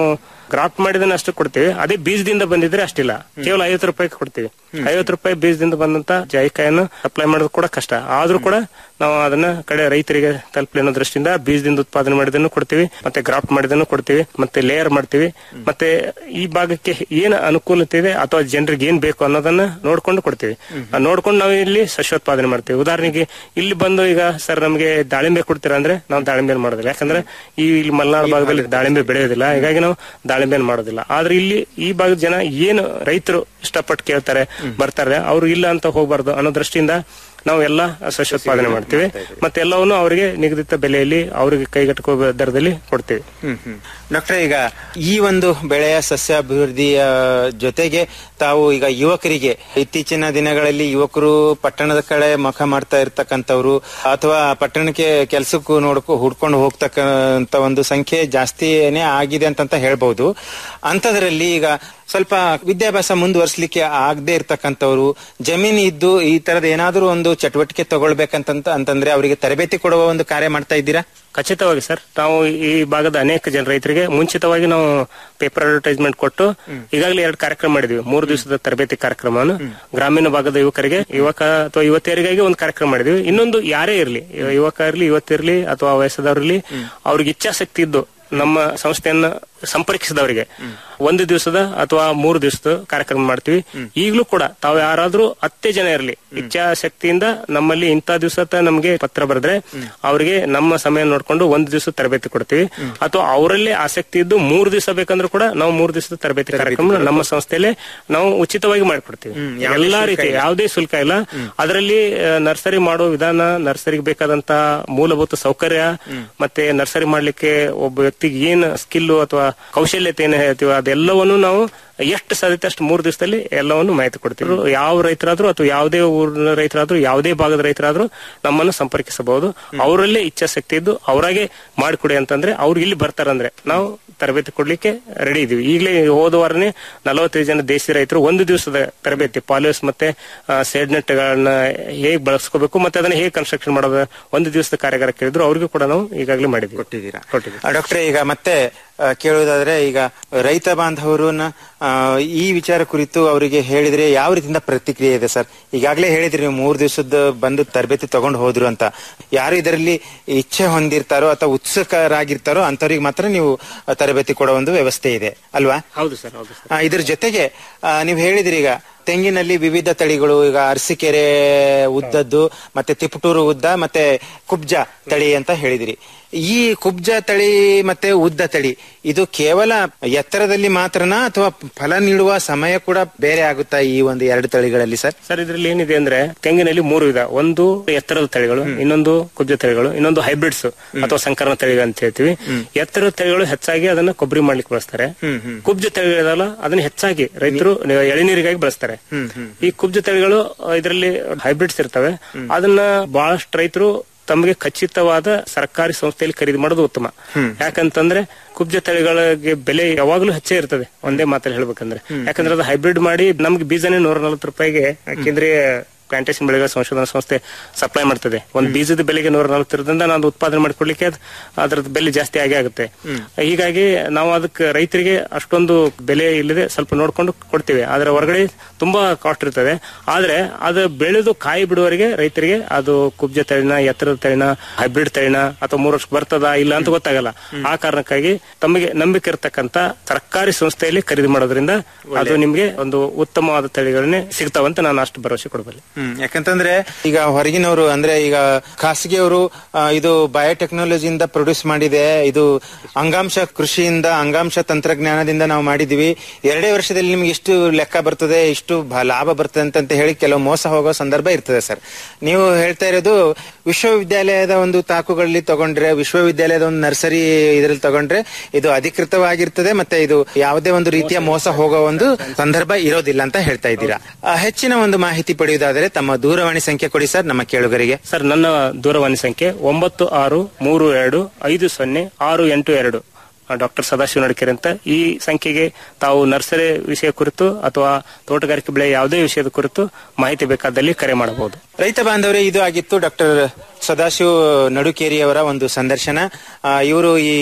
ಕ್ರಾಫ್ಟ್ ಮಾಡಿದನ್ನ ಅಷ್ಟು ಕೊಡ್ತೀವಿ ಅದೇ ಬೀಜದಿಂದ ಬಂದಿದ್ರೆ ಅಷ್ಟಿಲ್ಲ ಕೇವಲ ಐವತ್ತು ರೂಪಾಯಿ ಕೊಡ್ತೀವಿ ಐವತ್ತು ರೂಪಾಯಿ ಬೀಜದಿಂದ ಬಂದಂತ ಜಾಯಿಕಾಯನ್ನು ಅಪ್ಲೈ ಮಾಡೋದು ಕೂಡ ಕಷ್ಟ ಆದ್ರೂ ಕೂಡ ನಾವು ಅದನ್ನ ಕಡೆ ರೈತರಿಗೆ ತಲುಪಲಿ ಅನ್ನೋ ದೃಷ್ಟಿಯಿಂದ ಬೀಜದಿಂದ ಉತ್ಪಾದನೆ ಮಾಡಿದನ್ನು ಕೊಡ್ತೀವಿ ಮತ್ತೆ ಗ್ರಾಫ್ಟ್ ಮಾಡಿದನ್ನು ಕೊಡ್ತೀವಿ ಮತ್ತೆ ಲೇಯರ್ ಮಾಡ್ತೀವಿ ಮತ್ತೆ ಈ ಭಾಗಕ್ಕೆ ಏನ್ ಅನುಕೂಲತೆ ಇದೆ ಅಥವಾ ಜನರಿಗೆ ಏನ್ ಬೇಕು ಅನ್ನೋದನ್ನ ನೋಡ್ಕೊಂಡು ಕೊಡ್ತೀವಿ ಆ ನೋಡ್ಕೊಂಡು ನಾವು ಇಲ್ಲಿ ಸಸ್ಯೋತ್ಪಾದನೆ ಮಾಡ್ತೀವಿ ಉದಾಹರಣೆಗೆ ಇಲ್ಲಿ ಬಂದು ಈಗ ಸರ್ ನಮಗೆ ದಾಳಿಂಬೆ ಕೊಡ್ತೀರಾ ಅಂದ್ರೆ ನಾವು ದಾಳಿಂಬೆ ಮಾಡೋದಿಲ್ಲ ಯಾಕಂದ್ರೆ ಈ ಇಲ್ಲಿ ಮಲೆನಾಡು ಭಾಗದಲ್ಲಿ ದಾಳಿಂಬೆ ಬೆಳೆಯೋದಿಲ್ಲ ಹೀಗಾಗಿ ನಾವು ದಾಳಿಂಬೆ ಮಾಡೋದಿಲ್ಲ ಆದ್ರೆ ಇಲ್ಲಿ ಈ ಭಾಗದ ಜನ ಏನು ರೈತರು ಇಷ್ಟಪಟ್ಟು ಕೇಳ್ತಾರೆ ಬರ್ತಾರೆ ಅವ್ರು ಇಲ್ಲ ಅಂತ ಹೋಗ್ಬಾರ್ದು ಅನ್ನೋ ದೃಷ್ಟಿಯಿಂದ ನಾವು ಎಲ್ಲ ಸಸ್ಯೋತ್ಪಾದನೆ ಮಾಡ್ತೀವಿ ಮತ್ತೆ ಎಲ್ಲವನ್ನು ಅವರಿಗೆ ನಿಗದಿತ ಬೆಲೆಯಲ್ಲಿ ಅವರಿಗೆ ಕೈಗೆಟಕುವ ದರದಲ್ಲಿ ಕೊಡ್ತೀವಿ ಹ್ಮ್ ಹ್ಮ್ ಡಾಕ್ಟರ್ ಈಗ ಈ ಒಂದು ಬೆಳೆಯ ಸಸ್ಯ ಅಭಿವೃದ್ಧಿಯ ಜೊತೆಗೆ ತಾವು ಈಗ ಯುವಕರಿಗೆ ಇತ್ತೀಚಿನ ದಿನಗಳಲ್ಲಿ ಯುವಕರು ಪಟ್ಟಣದ ಕಡೆ ಮುಖ ಮಾಡ್ತಾ ಇರ್ತಕ್ಕಂಥವ್ರು ಅಥವಾ ಪಟ್ಟಣಕ್ಕೆ ಕೆಲಸಕ್ಕೂ ನೋಡ್ಕೊ ಹುಡ್ಕೊಂಡು ಹೋಗ್ತಕ್ಕಂತ ಒಂದು ಸಂಖ್ಯೆ ಜಾಸ್ತಿನೇ ಆಗಿದೆ ಅಂತಂತ ಹೇಳ್ಬಹುದು ಅಂತದ್ರಲ್ಲಿ ಈಗ ಸ್ವಲ್ಪ ವಿದ್ಯಾಭ್ಯಾಸ ಮುಂದುವರಿಸಲಿಕ್ಕೆ ಆಗದೆ ಇರ್ತಕ್ಕಂಥವ್ರು ಜಮೀನು ಇದ್ದು ಈ ತರದ ಏನಾದರೂ ಒಂದು ಚಟುವಟಿಕೆ ತಗೊಳ್ಬೇಕಂತಂತ ಅಂತಂದ್ರೆ ಅವರಿಗೆ ತರಬೇತಿ ಕೊಡುವ ಒಂದು ಕಾರ್ಯ ಮಾಡ್ತಾ ಇದ್ದೀರಾ ಖಚಿತವಾಗಿ ಸರ್ ನಾವು ಈ ಭಾಗದ ಅನೇಕ ಜನ ರೈತರಿಗೆ ಮುಂಚಿತವಾಗಿ ನಾವು ಪೇಪರ್ ಅಡ್ವರ್ಟೈಸ್ಮೆಂಟ್ ಕೊಟ್ಟು ಈಗಾಗಲೇ ಎರಡು ಕಾರ್ಯಕ್ರಮ ಮಾಡಿದ್ವಿ ಮೂರು ದಿವಸದ ತರಬೇತಿ ಕಾರ್ಯಕ್ರಮವನ್ನು ಗ್ರಾಮೀಣ ಭಾಗದ ಯುವಕರಿಗೆ ಯುವಕ ಅಥವಾ ಯುವತಿಯರಿಗಾಗಿ ಒಂದು ಕಾರ್ಯಕ್ರಮ ಮಾಡಿದ್ವಿ ಇನ್ನೊಂದು ಯಾರೇ ಇರಲಿ ಯುವಕ ಇರಲಿ ಯುವತಿರ್ಲಿ ಅಥವಾ ವಯಸ್ಸದವ್ರಿರ್ಲಿ ಅವ್ರಿಗೆ ಇಚ್ಛಾಸಕ್ತಿ ಇದ್ದು ನಮ್ಮ ಸಂಸ್ಥೆಯನ್ನ ಸಂಪರ್ಕಿಸಿದವರಿಗೆ ಒಂದು ದಿವಸದ ಅಥವಾ ಮೂರು ದಿವಸದ ಕಾರ್ಯಕ್ರಮ ಮಾಡ್ತೀವಿ ಈಗಲೂ ಕೂಡ ತಾವು ಯಾರಾದ್ರೂ ಹತ್ತೇ ಜನ ಇರಲಿ ಇಚ್ಛಾಶಕ್ತಿಯಿಂದ ನಮ್ಮಲ್ಲಿ ಇಂಥ ದಿವಸ ನಮಗೆ ಪತ್ರ ಬರೆದ್ರೆ ಅವರಿಗೆ ನಮ್ಮ ಸಮಯ ನೋಡ್ಕೊಂಡು ಒಂದು ದಿವಸ ತರಬೇತಿ ಕೊಡ್ತೀವಿ ಅಥವಾ ಅವರಲ್ಲೇ ಆಸಕ್ತಿ ಇದ್ದು ಮೂರು ದಿವಸ ಬೇಕಂದ್ರೂ ಕೂಡ ನಾವು ಮೂರು ದಿವಸದ ತರಬೇತಿ ಕಾರ್ಯಕ್ರಮ ನಮ್ಮ ಸಂಸ್ಥೆಯಲ್ಲಿ ನಾವು ಉಚಿತವಾಗಿ ಮಾಡಿಕೊಡ್ತೀವಿ ಎಲ್ಲಾ ರೀತಿ ಯಾವುದೇ ಶುಲ್ಕ ಇಲ್ಲ ಅದರಲ್ಲಿ ನರ್ಸರಿ ಮಾಡೋ ವಿಧಾನ ನರ್ಸರಿಗೆ ಬೇಕಾದಂತ ಮೂಲಭೂತ ಸೌಕರ್ಯ ಮತ್ತೆ ನರ್ಸರಿ ಮಾಡ್ಲಿಕ್ಕೆ ಒಬ್ಬ ವ್ಯಕ್ತಿಗೆ ಏನ್ ಸ್ಕಿಲ್ ಅಥವಾ ಕೌಶಲ್ಯತೆ ಏನ್ ಹೇಳ್ತೀವಿ ಅದೆಲ್ಲವನ್ನು ನಾವು ಎಷ್ಟು ಸಾಧ್ಯತೆ ಅಷ್ಟು ಮೂರು ದಿವಸದಲ್ಲಿ ಎಲ್ಲವನ್ನು ಮಾಹಿತಿ ಕೊಡ್ತೀವಿ ಯಾವ ರೈತರಾದ್ರೂ ಅಥವಾ ಯಾವುದೇ ಊರಿನ ರೈತರಾದ್ರೂ ಯಾವುದೇ ಭಾಗದ ರೈತರಾದ್ರೂ ನಮ್ಮನ್ನು ಸಂಪರ್ಕಿಸಬಹುದು ಅವರಲ್ಲೇ ಇಚ್ಛಾಶಕ್ತಿ ಇದ್ದು ಅವರಾಗೆ ಮಾಡಿಕೊಡಿ ಅಂತಂದ್ರೆ ಅವ್ರು ಇಲ್ಲಿ ಬರ್ತಾರಂದ್ರೆ ನಾವು ತರಬೇತಿ ಕೊಡ್ಲಿಕ್ಕೆ ರೆಡಿ ಇದೀವಿ ಈಗಲೇ ಹೋದ ವಾರನೇ ನಲವತ್ತೈದು ಜನ ದೇಶಿ ರೈತರು ಒಂದು ದಿವಸದ ತರಬೇತಿ ಪಾಲಿಯೋಸ್ ಮತ್ತೆ ಸೇಡ್ನೆಟ್ ಗಳನ್ನ ಹೇಗೆ ಬಳಸ್ಕೋಬೇಕು ಮತ್ತೆ ಅದನ್ನ ಹೇಗೆ ಕನ್ಸ್ಟ್ರಕ್ಷನ್ ಮಾಡೋದು ಒಂದು ದಿವಸದ ಕಾರ್ಯಾಗಾರ ಕೇಳಿದ್ರು ಅವ್ರಿಗೂ ಕೂಡ ನಾವು ಈಗಾಗಲೇ ಮಾಡಿದ್ವಿ ಕೊಟ್ಟಿದ್ದೀರಾ ಕೊಟ್ಟಿದ್ದೀವಿ ಡಾಕ್ಟರ್ ಈಗ ಮತ್ತೆ ಆ, ಕೇಳುವುದಾದ್ರೆ ಈಗ ರೈತ ಬಾಂಧವರನ್ನ ಆ, ಈ ವಿಚಾರ ಕುರಿತು ಅವರಿಗೆ ಹೇಳಿದ್ರೆ ಯಾವ ರೀತಿಯಿಂದ ಪ್ರತಿಕ್ರಿಯೆ ಇದೆ ಸರ್ ಈಗಾಗಲೇ ಹೇಳಿದ್ರಿ ನೀವು ಮೂರು ದಿವಸದ ಬಂದು ತರಬೇತಿ ತಗೊಂಡು ಹೋದ್ರು ಅಂತ ಯಾರು ಇದರಲ್ಲಿ ಇಚ್ಛೆ ಹೊಂದಿರ್ತಾರೋ ಅಥವಾ ಉತ್ಸುಕರಾಗಿರ್ತಾರೋ ಅಂತವ್ರಿಗೆ ಮಾತ್ರ ನೀವು ಆ, ತರಬೇತಿ ಕೊಡೋ ಒಂದು ವ್ಯವಸ್ಥೆ ಇದೆ ಅಲ್ವಾ ಹೌದು ಸರ್ ಹೌದು ಸರ್ ಆ, ಇದ್ರ ಜೊತೆಗೆ ಆ, ನೀವು ಹೇಳಿದ್ರಿ ಈಗ ತೆಂಗಿನಲ್ಲಿ ವಿವಿಧ ತಳಿಗಳು ಈಗ ಅರಸೀಕೆರೆ ಉದ್ದದ್ದು ಮತ್ತೆ ತಿಪಟೂರು ಉದ್ದ ಮತ್ತೆ ಕುಬ್ಜ ತಳಿ ಅಂತ ಹೇಳಿದಿರಿ ಈ ಕುಬ್ಜ ತಳಿ ಮತ್ತೆ ಉದ್ದ ತಳಿ ಇದು ಕೇವಲ ಎತ್ತರದಲ್ಲಿ ಮಾತ್ರನಾ ಅಥವಾ ಫಲ ನೀಡುವ ಸಮಯ ಕೂಡ ಬೇರೆ ಆಗುತ್ತಾ ಈ ಒಂದು ಎರಡು ತಳಿಗಳಲ್ಲಿ ಸರ್ ಸರ್ ಇದ್ರಲ್ಲಿ ಏನಿದೆ ಅಂದ್ರೆ ತೆಂಗಿನಲ್ಲಿ ಮೂರು ವಿಧ ಒಂದು ಎತ್ತರದ ತಳಿಗಳು ಇನ್ನೊಂದು ಕುಬ್ಜ ತಳಿಗಳು ಇನ್ನೊಂದು ಹೈಬ್ರಿಡ್ಸ್ ಅಥವಾ ಸಂಕರಣ ತಳಿಗಳು ಅಂತ ಹೇಳ್ತೀವಿ ಎತ್ತರದ ತಳಿಗಳು ಹೆಚ್ಚಾಗಿ ಅದನ್ನ ಕೊಬ್ಬರಿ ಮಾಡ್ಲಿಕ್ಕೆ ಬಳಸ್ತಾರೆ ಕುಬ್ಜ ತಳಿಗಳಿದಲ್ಲ ಅದನ್ನ ಹೆಚ್ಚಾಗಿ ರೈತರು ಎಳೆನೀರಿಗಾಗಿ ಬಳಸ್ತಾರೆ ಈ ಕುಬ್ಜ ತಳಿಗಳು ಇದರಲ್ಲಿ ಹೈಬ್ರಿಡ್ಸ್ ಇರ್ತವೆ ಅದನ್ನ ಬಹಳಷ್ಟು ರೈತರು ತಮಗೆ ಖಚಿತವಾದ ಸರ್ಕಾರಿ ಸಂಸ್ಥೆಯಲ್ಲಿ ಖರೀದಿ ಮಾಡೋದು ಉತ್ತಮ ಯಾಕಂತಂದ್ರೆ ಕುಬ್ಜ ತಳಿಗಳಿಗೆ ಬೆಲೆ ಯಾವಾಗಲೂ ಹೆಚ್ಚೇ ಇರ್ತದೆ ಒಂದೇ ಮಾತಲ್ಲಿ ಹೇಳ್ಬೇಕಂದ್ರೆ ಯಾಕಂದ್ರೆ ಅದು ಹೈಬ್ರಿಡ್ ಮಾಡಿ ನಮ್ಗೆ ಬೀಜನೇ ನೂರ ನಲ್ವತ್ತು ರೂಪಾಯಿಗೆ ಕೇಂದ್ರೀಯ ಪ್ಲಾಂಟೇಶನ್ ಬೆಳೆಗಳ ಸಂಶೋಧನಾ ಸಂಸ್ಥೆ ಸಪ್ಲೈ ಮಾಡ್ತದೆ ಒಂದು ಬೀಜದ ಬೆಲೆಗೆ ನೂರ ನಲವತ್ತಿರೋದ್ರಿಂದ ನಾನು ಉತ್ಪಾದನೆ ಮಾಡಿಕೊಡ್ಲಿಕ್ಕೆ ಅದ್- ಅದ್ರದ್ದು ಬೆಲೆ ಜಾಸ್ತಿ ಆಗೇ ಆಗುತ್ತೆ ಹೀಗಾಗಿ ನಾವು ಅದಕ್ಕೆ ರೈತರಿಗೆ ಅಷ್ಟೊಂದು ಬೆಲೆ ಇಲ್ಲದೆ ಸ್ವಲ್ಪ ನೋಡ್ಕೊಂಡು ಕೊಡ್ತೀವಿ ಆದ್ರೆ ಹೊರಗಡೆ ತುಂಬಾ ಕಾಸ್ಟ್ ಇರ್ತದೆ ಆದ್ರೆ ಅದು ಬೆಳೆದು ಕಾಯಿ ಬಿಡುವವರೆಗೆ ರೈತರಿಗೆ ಅದು ಕುಬ್ಜ ತಳಿನ ಎತ್ತರದ ತಳಿನ ಹೈಬ್ರಿಡ್ ತಳಿನ ಅಥವಾ ಮೂರು ವರ್ಷ ಬರ್ತದ ಇಲ್ಲ ಅಂತ ಗೊತ್ತಾಗಲ್ಲ ಆ ಕಾರಣಕ್ಕಾಗಿ ತಮಗೆ ನಂಬಿಕೆ ಇರತಕ್ಕಂತ ಸರ್ಕಾರಿ ಸಂಸ್ಥೆಯಲ್ಲಿ ಖರೀದಿ ಮಾಡೋದ್ರಿಂದ ಅದು ನಿಮ್ಗೆ ಒಂದು ಉತ್ತಮವಾದ ತಳಿಗಳನ್ನೇ ಸಿಗ್ತಾವಂತ ನಾನು ಅಷ್ಟು ಭರವಸೆ ಕೊಡಬಲ್ಲೆ ಹ್ಮ್ ಯಾಕಂತಂದ್ರೆ ಈಗ ಹೊರಗಿನವರು ಅಂದ್ರೆ ಈಗ ಖಾಸಗಿಯವರು ಆ, ಇದು ಬಯೋಟೆಕ್ನಾಲಜಿಯಿಂದ ಪ್ರೊಡ್ಯೂಸ್ ಮಾಡಿದೆ ಇದು ಅಂಗಾಂಶ ಕೃಷಿಯಿಂದ ಅಂಗಾಂಶ ತಂತ್ರಜ್ಞಾನದಿಂದ ನಾವು ಮಾಡಿದೀವಿ ಎರಡೇ ವರ್ಷದಲ್ಲಿ ನಿಮ್ಗೆ ಇಷ್ಟು ಲೆಕ್ಕ ಬರ್ತದೆ ಇಷ್ಟು ಭ- ಲಾಭ ಬರ್ತದೆ ಅಂತ ಹೇಳಿ ಕೆಲವು ಮೋಸ ಹೋಗೋ ಸಂದರ್ಭ ಇರ್ತದೆ ಸರ್ ನೀವು ಹೇಳ್ತಾ ಇರೋದು ವಿಶ್ವವಿದ್ಯಾಲಯದ ಒಂದು ತಾಕುಗಳಲ್ಲಿ ತಗೊಂಡ್ರೆ ವಿಶ್ವವಿದ್ಯಾಲಯದ ಒಂದು ನರ್ಸರಿ ಇದ್ರಲ್ಲಿ ತಗೊಂಡ್ರೆ ಇದು ಅಧಿಕೃತವಾಗಿರ್ತದೆ ಮತ್ತೆ ಇದು ಯಾವುದೇ ಒಂದು ರೀತಿಯ ಮೋಸ ಹೋಗೋ ಒಂದು ಸಂದರ್ಭ ಇರೋದಿಲ್ಲ ಅಂತ ಹೇಳ್ತಾ ಇದ್ದೀರಾ ಆ, ಹೆಚ್ಚಿನ ಒಂದು ಮಾಹಿತಿ ಪಡೆಯುವುದಾದರೆ ತಮ್ಮ ದೂರವಾಣಿ ಸಂಖ್ಯೆ ಕೊಡಿ ಸರ್ ನಮ್ಮ ಕೇಳುಗರಿಗೆ ಸರ್ ನನ್ನ ದೂರವಾಣಿ ಸಂಖ್ಯೆ ಒಂಬತ್ತು ಆರು ಮೂರು ಎರಡು ಐದು ಸೊನ್ನೆ ಆರು ಎಂಟು ಎರಡು ಡಾಕ್ಟರ್ ಸದಾಶಿವ ನಡಕೆರೆ ಅಂತ ಈ ಸಂಖ್ಯೆಗೆ ತಾವು ನರ್ಸರಿ ವಿಷಯ ಕುರಿತು ಅಥವಾ ತೋಟಗಾರಿಕೆ ಬೆಳೆ ಯಾವುದೇ ವಿಷಯದ ಕುರಿತು ಮಾಹಿತಿ ಬೇಕಾದಲ್ಲಿ ಕರೆ ಮಾಡಬಹುದು ರೈತ ಬಾಂಧವರೇ ಇದು ಆಗಿತ್ತು ಡಾಕ್ಟರ್ ಸದಾಶಿವ ನಡುಕೇರಿಯವರ ಒಂದು ಸಂದರ್ಶನ ಇವರು ಈ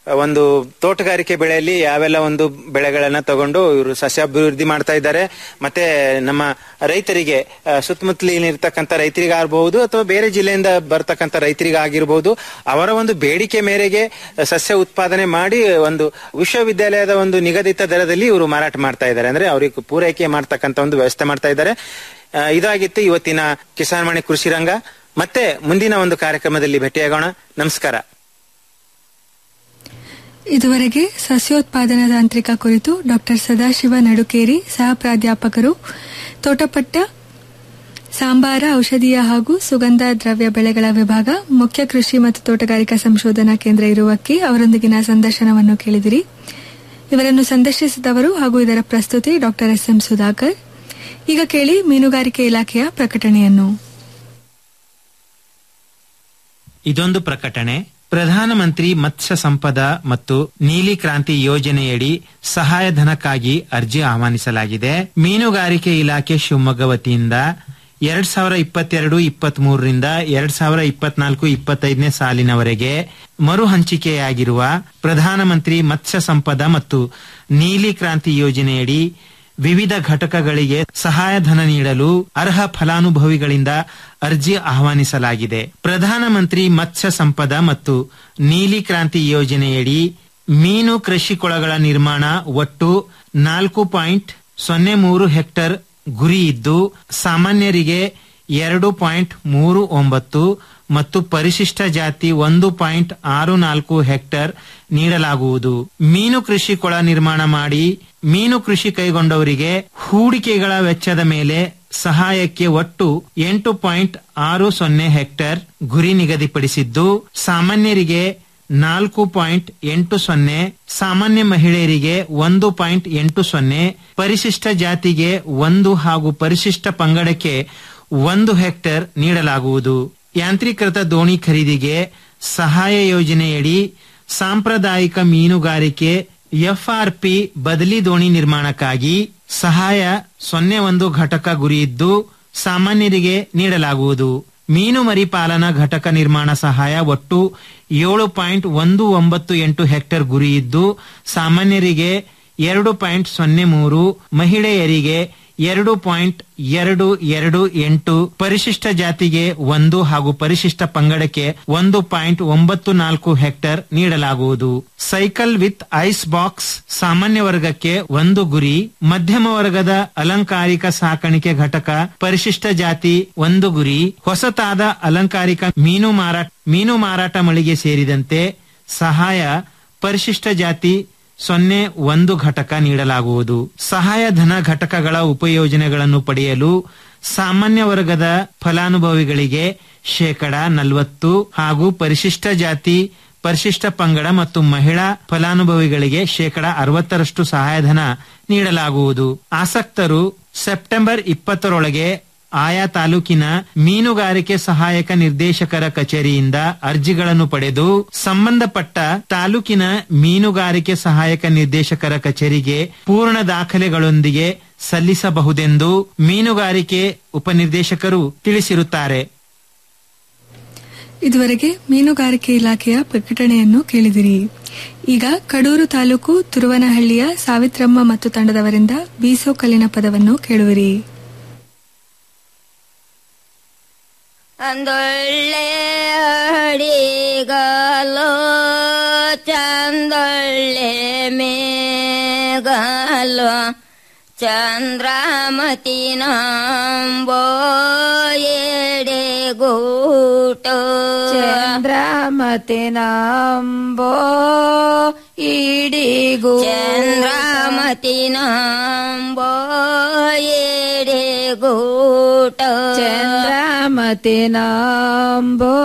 ಒಂದು ತೋಟಗಾರಿಕೆ ಬೆಳೆಯಲ್ಲಿ ಯಾವೆಲ್ಲ ಒಂದು ಬೆಳೆಗಳನ್ನ ತಗೊಂಡು ಇವರು ಸಸ್ಯಾಭಿವೃದ್ಧಿ ಮಾಡ್ತಾ ಇದ್ದಾರೆ ಮತ್ತೆ ನಮ್ಮ ರೈತರಿಗೆ ಆ, ಸುತ್ತಮುತ್ತಲಿನಿರ್ತಕ್ಕಂಥ ರೈತರಿಗಾಗಬಹುದು ಅಥವಾ ಬೇರೆ ಜಿಲ್ಲೆಯಿಂದ ಬರ್ತಕ್ಕಂಥ ರೈತರಿಗಾಗಿರ್ಬೋದು ಅವರ ಒಂದು ಬೇಡಿಕೆ ಮೇರೆಗೆ ಸಸ್ಯ ಉತ್ಪಾದನೆ ಮಾಡಿ ಒಂದು ವಿಶ್ವವಿದ್ಯಾಲಯದ ಒಂದು ನಿಗದಿತ ದರದಲ್ಲಿ ಇವರು ಮಾರಾಟ ಮಾಡ್ತಾ ಇದ್ದಾರೆ ಅಂದ್ರೆ ಅವರಿಗೆ ಪೂರೈಕೆ ಮಾಡ್ತಕ್ಕಂಥ ಒಂದು ವ್ಯವಸ್ಥೆ ಮಾಡ್ತಾ ಇದ್ದಾರೆ ಆ, ಇದಾಗಿತ್ತು ಇವತ್ತಿನ ಕಿಸಾನ್ ಮಣಿ ಕೃಷಿ ರಂಗ ಮತ್ತೆ ಮುಂದಿನ ಒಂದು ಕಾರ್ಯಕ್ರಮದಲ್ಲಿ ಭೇಟಿಯಾಗೋಣ ನಮಸ್ಕಾರ ಇದುವರೆಗೆ ಸಸ್ಯೋತ್ಪಾದನಾ ತಾಂತ್ರಿಕ ಕುರಿತು ಡಾಕ್ಟರ್ ಸದಾಶಿವ ನಡುಕೇರಿ ಸಹ ಪ್ರಾಧ್ಯಾಪಕರು ತೋಟಪಟ್ಟ ಸಾಂಬಾರ ಔಷಧೀಯ ಹಾಗೂ ಸುಗಂಧ ದ್ರವ್ಯ ಬೆಳೆಗಳ ವಿಭಾಗ ಮುಖ್ಯ ಕೃಷಿ ಮತ್ತು ತೋಟಗಾರಿಕಾ ಸಂಶೋಧನಾ ಕೇಂದ್ರ ಇರುವಕ್ಕೆ ಅವರೊಂದಿಗಿನ ಸಂದರ್ಶನವನ್ನು ಕೇಳಿದಿರಿ ಇವರನ್ನು ಸಂದರ್ಶಿಸಿದವರು ಹಾಗೂ ಇದರ ಪ್ರಸ್ತುತಿ ಡಾಕ್ಟರ್ ಎಸ್ ಎಂ ಸುಧಾಕರ್ ಈಗ ಕೇಳಿ ಮೀನುಗಾರಿಕೆ ಇಲಾಖೆಯ ಪ್ರಕಟಣೆಯನ್ನು ಇದೊಂದು ಪ್ರಕಟಣೆ ಪ್ರಧಾನಮಂತ್ರಿ ಮತ್ಸ್ಯ ಸಂಪದ ಮತ್ತು ನೀಲಿ ಕ್ರಾಂತಿ ಯೋಜನೆಯಡಿ ಸಹಾಯಧನಕ್ಕಾಗಿ ಅರ್ಜಿ ಆಹ್ವಾನಿಸಲಾಗಿದೆ ಮೀನುಗಾರಿಕೆ ಇಲಾಖೆ ಶಿವಮೊಗ್ಗ ವತಿಯಿಂದ ಎರಡ್ ಸಾವಿರ ಇಪ್ಪತ್ತೆರಡು ಇಪ್ಪತ್ತ್ ಮೂರರಿಂದ ಎರಡ್ ಸಾವಿರ ಇಪ್ಪತ್ನಾಲ್ಕು ಇಪ್ಪತ್ತೈದನೇ ಸಾಲಿನವರೆಗೆ ಮರು ಹಂಚಿಕೆಯಾಗಿರುವ ಪ್ರಧಾನಮಂತ್ರಿ ಮತ್ಸ್ಯ ಸಂಪದ ಮತ್ತು ನೀಲಿ ಕ್ರಾಂತಿ ಯೋಜನೆಯಡಿ ವಿವಿಧ ಘಟಕಗಳಿಗೆ ಸಹಾಯಧನ ನೀಡಲು ಅರ್ಹ ಫಲಾನುಭವಿಗಳಿಂದ ಅರ್ಜಿ ಆಹ್ವಾನಿಸಲಾಗಿದೆ ಪ್ರಧಾನಮಂತ್ರಿ ಮತ್ಸ್ಯ ಸಂಪದ ಮತ್ತು ನೀಲಿ ಕ್ರಾಂತಿ ಯೋಜನೆಯಡಿ ಮೀನು ಕೃಷಿ ಕೊಳಗಳ ನಿರ್ಮಾಣ ಒಟ್ಟು ನಾಲ್ಕು ಪಾಯಿಂಟ್ ಸೊನ್ನೆ ಮೂರು ಹೆಕ್ಟರ್ ಗುರಿ ಇದ್ದು ಸಾಮಾನ್ಯರಿಗೆ ಎರಡು ಪಾಯಿಂಟ್ ಮೂರು ಒಂಬತ್ತು ಮತ್ತು ಪರಿಶಿಷ್ಟ ಜಾತಿ ಒಂದು ಪಾಯಿಂಟ್ ಆರು ನಾಲ್ಕು ಹೆಕ್ಟರ್ ನೀಡಲಾಗುವುದು ಮೀನು ಕೃಷಿ ಕೊಳ ನಿರ್ಮಾಣ ಮಾಡಿ ಮೀನು ಕೃಷಿ ಕೈಗೊಂಡವರಿಗೆ ಹೂಡಿಕೆಗಳ ವೆಚ್ಚದ ಮೇಲೆ ಸಹಾಯಕ್ಕೆ ಒಟ್ಟು ಎಂಟು ಪಾಯಿಂಟ್ ಆರು ಸೊನ್ನೆ ಹೆಕ್ಟರ್ ಗುರಿ ನಿಗದಿಪಡಿಸಿದ್ದು ಸಾಮಾನ್ಯರಿಗೆ ನಾಲ್ಕು ಪಾಯಿಂಟ್ ಎಂಟು ಸೊನ್ನೆ ಸಾಮಾನ್ಯ ಮಹಿಳೆಯರಿಗೆ ಒಂದು ಪಾಯಿಂಟ್ ಎಂಟು ಸೊನ್ನೆ ಪರಿಶಿಷ್ಟ ಜಾತಿಗೆ ಒಂದು ಹಾಗೂ ಪರಿಶಿಷ್ಟ ಪಂಗಡಕ್ಕೆ ಒಂದು ಹೆಕ್ಟೇರ್ ನೀಡಲಾಗುವುದು ಯಾಂತ್ರೀಕೃತ ದೋಣಿ ಖರೀದಿಗೆ ಸಹಾಯ ಯೋಜನೆಯಡಿ ಸಾಂಪ್ರದಾಯಿಕ ಮೀನುಗಾರಿಕೆ ಎಫ್ಆರ್ಪಿ ಬದಲಿ ದೋಣಿ ನಿರ್ಮಾಣಕ್ಕಾಗಿ ಸಹಾಯ ಸೊನ್ನೆ ಒಂದು ಘಟಕ ಗುರಿಯಿದ್ದು ಸಾಮಾನ್ಯರಿಗೆ ನೀಡಲಾಗುವುದು ಮೀನು ಮರಿಪಾಲನಾ ಘಟಕ ನಿರ್ಮಾಣ ಸಹಾಯ ಒಟ್ಟು ಏಳು ಪಾಯಿಂಟ್ ಒಂದು ಒಂಬತ್ತು ಎಂಟು ಹೆಕ್ಟೇರ್ ಗುರಿಯಿದ್ದು ಸಾಮಾನ್ಯರಿಗೆ ಎರಡು ಪಾಯಿಂಟ್ ಸೊನ್ನೆ ಮೂರು ಮಹಿಳೆಯರಿಗೆ ಎರಡು ಪಾಯಿಂಟ್ ಎರಡು ಎರಡು ಎಂಟು ಪರಿಶಿಷ್ಟ ಜಾತಿಗೆ ಒಂದು ಹಾಗೂ ಪರಿಶಿಷ್ಟ ಪಂಗಡಕ್ಕೆ ಒಂದು ಪಾಯಿಂಟ್ ಒಂಬತ್ತು ನಾಲ್ಕು ಹೆಕ್ಟೇರ್ ನೀಡಲಾಗುವುದು ಸೈಕಲ್ ವಿತ್ ಐಸ್ ಬಾಕ್ಸ್ ಸಾಮಾನ್ಯ ವರ್ಗಕ್ಕೆ ಒಂದು ಗುರಿ ಮಧ್ಯಮ ವರ್ಗದ ಅಲಂಕಾರಿಕ ಸಾಕಾಣಿಕೆ ಘಟಕ ಪರಿಶಿಷ್ಟ ಜಾತಿ ಒಂದು ಗುರಿ ಹೊಸತಾದ ಅಲಂಕಾರಿಕ ಮೀನು ಮಾರಾಟ ಮೀನು ಮಾರಾಟ ಮಳಿಗೆ ಸೇರಿದಂತೆ ಸಹಾಯ ಪರಿಶಿಷ್ಟ ಜಾತಿ ಸೊನ್ನೆ ಒಂದು ಘಟಕ ನೀಡಲಾಗುವುದು ಸಹಾಯಧನ ಘಟಕಗಳ ಉಪಯೋಜನೆಗಳನ್ನು ಪಡೆಯಲು ಸಾಮಾನ್ಯ ವರ್ಗದ ಫಲಾನುಭವಿಗಳಿಗೆ ಶೇಕಡ ನಲವತ್ತು ಹಾಗೂ ಪರಿಶಿಷ್ಟ ಜಾತಿ ಪರಿಶಿಷ್ಟ ಪಂಗಡ ಮತ್ತು ಮಹಿಳಾ ಫಲಾನುಭವಿಗಳಿಗೆ ಶೇಕಡ ಅರವತ್ತರಷ್ಟು ಸಹಾಯಧನ ನೀಡಲಾಗುವುದು ಆಸಕ್ತರು ಸೆಪ್ಟೆಂಬರ್ ಇಪ್ಪತ್ತರೊಳಗೆ ಆಯಾ ತಾಲೂಕಿನ ಮೀನುಗಾರಿಕೆ ಸಹಾಯಕ ನಿರ್ದೇಶಕರ ಕಚೇರಿಯಿಂದ ಅರ್ಜಿಗಳನ್ನು ಪಡೆದು ಸಂಬಂಧಪಟ್ಟ ತಾಲೂಕಿನ ಮೀನುಗಾರಿಕೆ ಸಹಾಯಕ ನಿರ್ದೇಶಕರ ಕಚೇರಿಗೆ ಪೂರ್ಣ ದಾಖಲೆಗಳೊಂದಿಗೆ ಸಲ್ಲಿಸಬಹುದೆಂದು ಮೀನುಗಾರಿಕೆ ಉಪನಿರ್ದೇಶಕರು ತಿಳಿಸಿರುತ್ತಾರೆ ಇದುವರೆಗೆ ಮೀನುಗಾರಿಕೆ ಇಲಾಖೆಯ ಪ್ರಕಟಣೆಯನ್ನು ಕೇಳಿದಿರಿ ಈಗ ಕಡೂರು ತಾಲೂಕು ತುರುವನಹಳ್ಳಿಯ ಸಾವಿತ್ರಮ್ಮ ಮತ್ತು ತಂಡದವರಿಂದ ಬೀಸೋ ಕಲ್ಲಿನ ಪದವನ್ನು ಕೇಳುವಿರಿ ಅಂದೊಳ್ಳೆ ಅಡಿಗಲು ಚಂದೊಳ್ಳೆ ಮೇಗಲು ಚಂದ್ರಮತಿ ನಂಬೋ ಎಡೆಗೂಟು ಚಂದ್ರಮತಿ ನಂಬೋ ಇಡಿಗೂ ಚಂದ್ರಮತಿ ನಂಬೋ ಎಡೆಗೂಟ ಚಂದ್ರಮತಿ ನಂಬೋ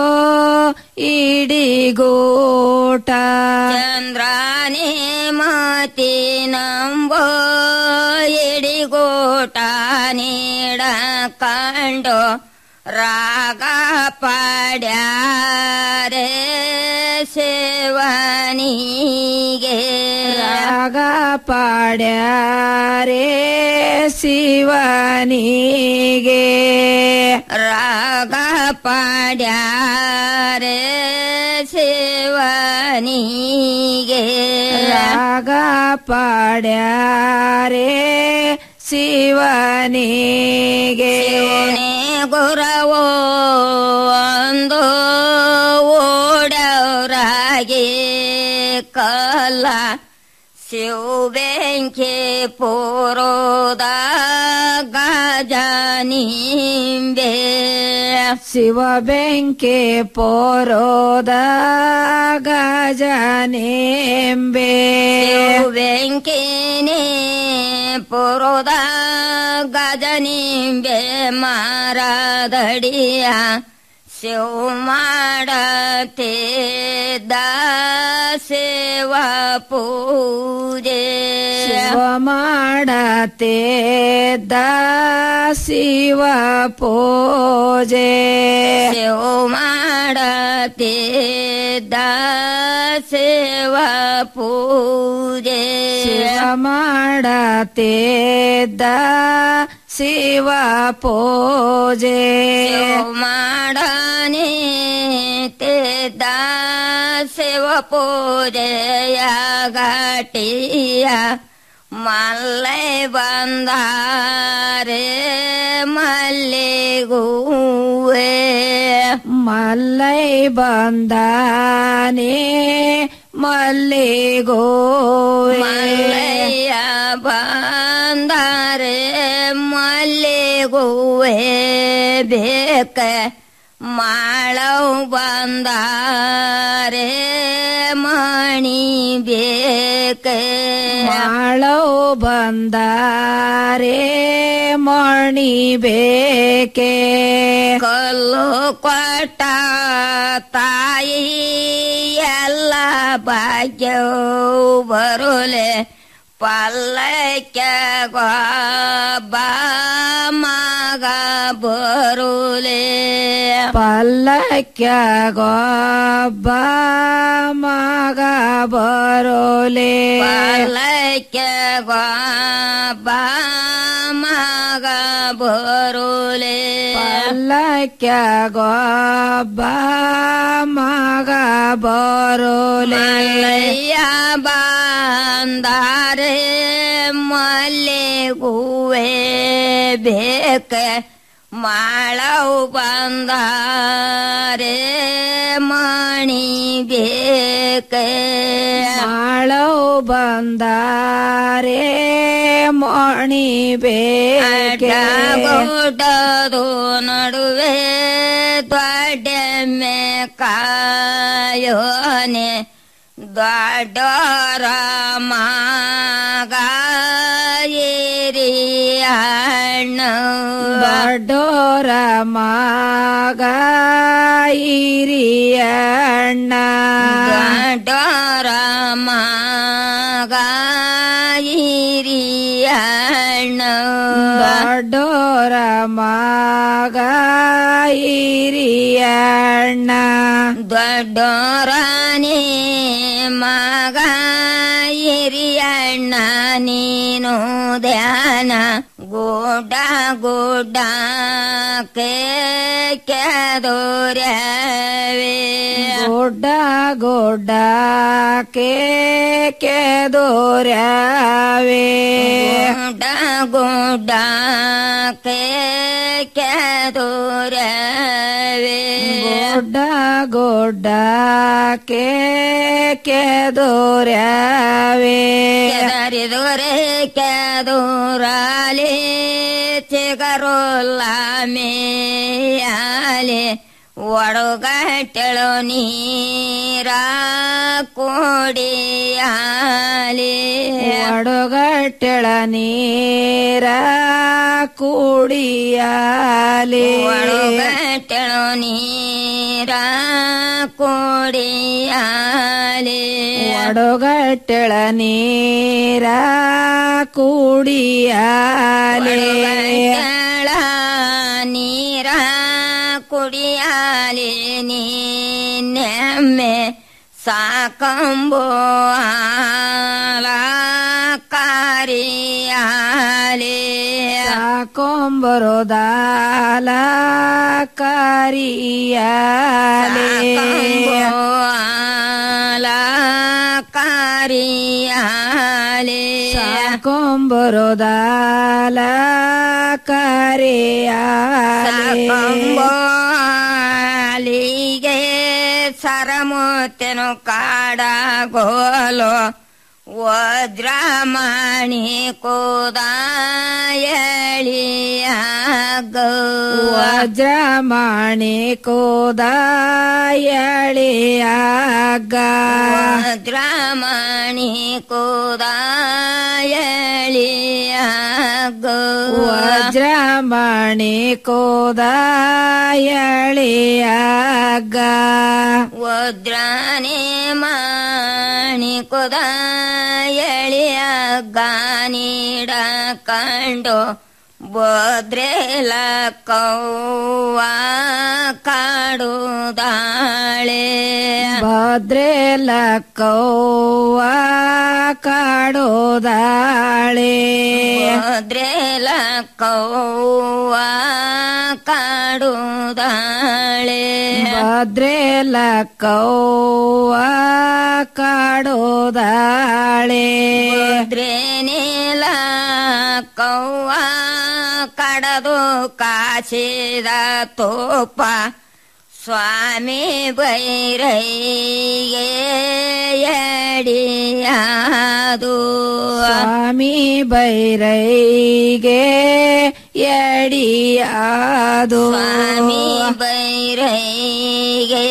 ಇಡಿಗೋಟ ಚಂದ್ರಾನೇ ಮತಿ ನಂಬೋ ಎಡಿಗೋಟ ನೀಡ ಕಂಡು ರಾಗ ಪಾಡ್ಯಾರೆ ಸೇವನಿಗೆ ರಾಗ ಪಾಡ್ಯಾರೆ ಶಿವನಿಗೆ ರಾಗ ಪಾಡ್ಯಾರೆ ಸೇವನಿಗೆ ರಾಗ ಪಾಡ್ಯಾರೆ ಶಿವನಿಗೆ ಶಿವನೇ ಗುರವೋ ಒಂದು ಓಡವರಾಗೆ ಕಲ್ಲ ಶಿವ ಬೆಂಕಿ ಪೋರೋದ ಗಜನಿಂಬೆ ಶಿವ ಬೆಂಕಿ ಪೋರೋದ ಗಜನೆಂಬೆ ಶಿವ ಬೆಂಕಿನೇ ಪೋರೋದ ಗಜನಿಂಬೆ ಮಾರದಡಿಯ ಶಿವ ಮಾಡತೆ ಸೇವ ಪೂಜೆ ಶಿವ ಮಾಡತೆ ಶಿವ ಪೂಜೆ ಶಿವ ಮಾಡತೆ ಸೇವ ಪೂಜೆ ಶಿವ ಮಾಡತೆ ಶಿವ ಪೂಜೆ ಶಿವ ಮಾಡನೆ ತೆದ್ದ ಶಿವ ಪೂಜೆಯ ಘಟಿಯ ಮಲ್ಲೆ ಬಂದಾರೆ ಮಲ್ಲಿಗೂವೆ ಮಲ್ಲೈ ಬಂದಾನೆ ಮಲ್ಲಿಗೋವೆ ಮಲ್ಲಯ್ಯ ಬಂದಾರೆ ಮಲ್ಲಿಗೂವೆ ಬೇಕ ಮಾಳವ್ ಬಂದಾರೆ ಮಣಿ ಬೇಕ ಮಾಳವ್ ಬಂದಾರೆ ಮಣಿ ಬೇಕೆ ಕಲ್ಲು ಕೊಟ್ಟ ತಾಯಿ ಎಲ್ಲ ಭಾಗ್ಯವು ಬರುಲೆ ಪಲ್ಲಕ್ಕೆ ಗೊಬ್ಬ ಮಗ ಬರುಲೆ ಪಲ್ಲಕ್ಕ ಗೊಬ್ಬ ಮಗ ಬರೋಲೆ ಪಲ್ಲಕ್ಕೆ ಗೊಬ್ಬ ಮಗ ಬರುಲೆ ಪಲ್ಲಕ್ಕ ಗೊಬ್ಬ ಮಗ ಬರೋಲೆ ಮಲ್ಲಯ್ಯ ಬಂದಾರೆ ಮಲ್ಲಿಗೂವೆ ಬೇಕ ಮಾಳವು ಬಂದಾರೆ ಮಣಿ ಬೇಕ ಮಾಳವ್ ಬಂದಾರೆ ಮಣಿ ಬೇಕೆ ಗುಡ್ಡದು ನಡುವೆ ದೊಡ್ಡೆಮ್ಮೆ ಕಾಯೋನೆ ದೊಡ್ಡರ ಮಗ ಹಿರಿಯಣ್ಣ ದೊಡ್ಡೋರ ಮಗ ಹಿರಿಯಣ್ಣ ದೊಡ್ಡರ ಮಗ ಹಿರಿಯಣ್ಣ ದೊಡ್ಡೋರ ಮಗ ಹಿರಿಯಣ್ಣ ದೊಡ್ಡೋರನೇ ಮಗ ಹಿರಿಯಣ್ಣ ನೀನು ಧ್ಯಾನ ಗುಡ್ಡ ಗುಡ್ಡ ಕೆ ಕೆದೋರ್ಯಾವೆ ಗುಡ್ಡ ಗುಡ್ಡ ಕೆ ಕೆದೋರ್ಯಾವೆ ಗುಡ್ಡ ಗುಡ್ಡ ಕೆ ಕೆದೋರ್ಯಾವೆ ಗುಡ್ಡ ಗುಡ್ಡ ಕೆ ಕೆದೋರ್ಯಾವೆ ಕೆದರಿದೊರೆ ಕೆದೂರಾಲೆ ಚಿಗರೋಲ್ಲ ಮೇಯಾಲೆ ಒಡಗಟ್ಟಳು ನೀರ ಕೋಡಿಯಾಲೆ ಒಡಗಟ್ಟೆಳ ನೀರ ಕುಡಿಯಾಲೆ ಒಡಗಟ್ಟಳು ನೀರ ಕೋಡಿಯಾಲೆ ಒಡಗಟ್ಟೆಳ ನೀರ ಕುಡಿಯಾಲೆ ಒಡಗಟ್ಟಳ ನೀರ ಕುಡಿಯಾಲಿ ನೀನೆಮ್ಮೆ ಸಾಕಂಬೋ ಕಾರಿಯಾಲಿ ಸಾಕೊಂಬರೋದಾಲ ಕಾರಿಯಾಲೆ ಕಾರಿಯಾಲಿ ಸಾಕೊಂಬರೋದಾಲ ಕಾರಿಯಾಲೆ ಅಲ್ಲಿಗೆ ಸರಮೂತೆನು ಕಾಡಗೋಲು ವಜ್ರಮಣಿ ಕೋದಾಯಳಿಯಾಗ ವಜ್ರಮಣಿ ಕೋದಾಯಳಿಯಾಗ ವಜ್ರಮಣಿ ಕೋದಾಯಳಿಯಾಗ ವಜ್ರಮಣಿ ಕೋದಾಯಳಿಯಾಗ ವಜ್ರನೆ ಮಾಣಿ ಕೊದಾಯಳಿಯ ಗಾನಿಡ ಕಂಡು ಭದ್ರೆಲ ಕೌವ ಕಾಡುದಾಳೆ ಭದ್ರೆಲ ಕೌವ ಕಾಡೋದಾಳೆ ಭದ್ರೆಲ ಕೌವ ಕಾಡುದಾಳೆ ಭದ್ರೆಲ ಕೌವ ಕಾಡೋದಾಳೆ ಭದ್ರೇನೆಲ ಕೌವ ಕಡದು ಕಾಸಿದ ತೋಪ ಸ್ವಾಮಿ ಬೈರೈಗೆ ಎಡಿಯಾದು ಸ್ವಾಮಿ ಬೈರೈಗೆ ಎಡಿಯಾದು ಸ್ವಾಮಿ ಬೈರೈಗೆ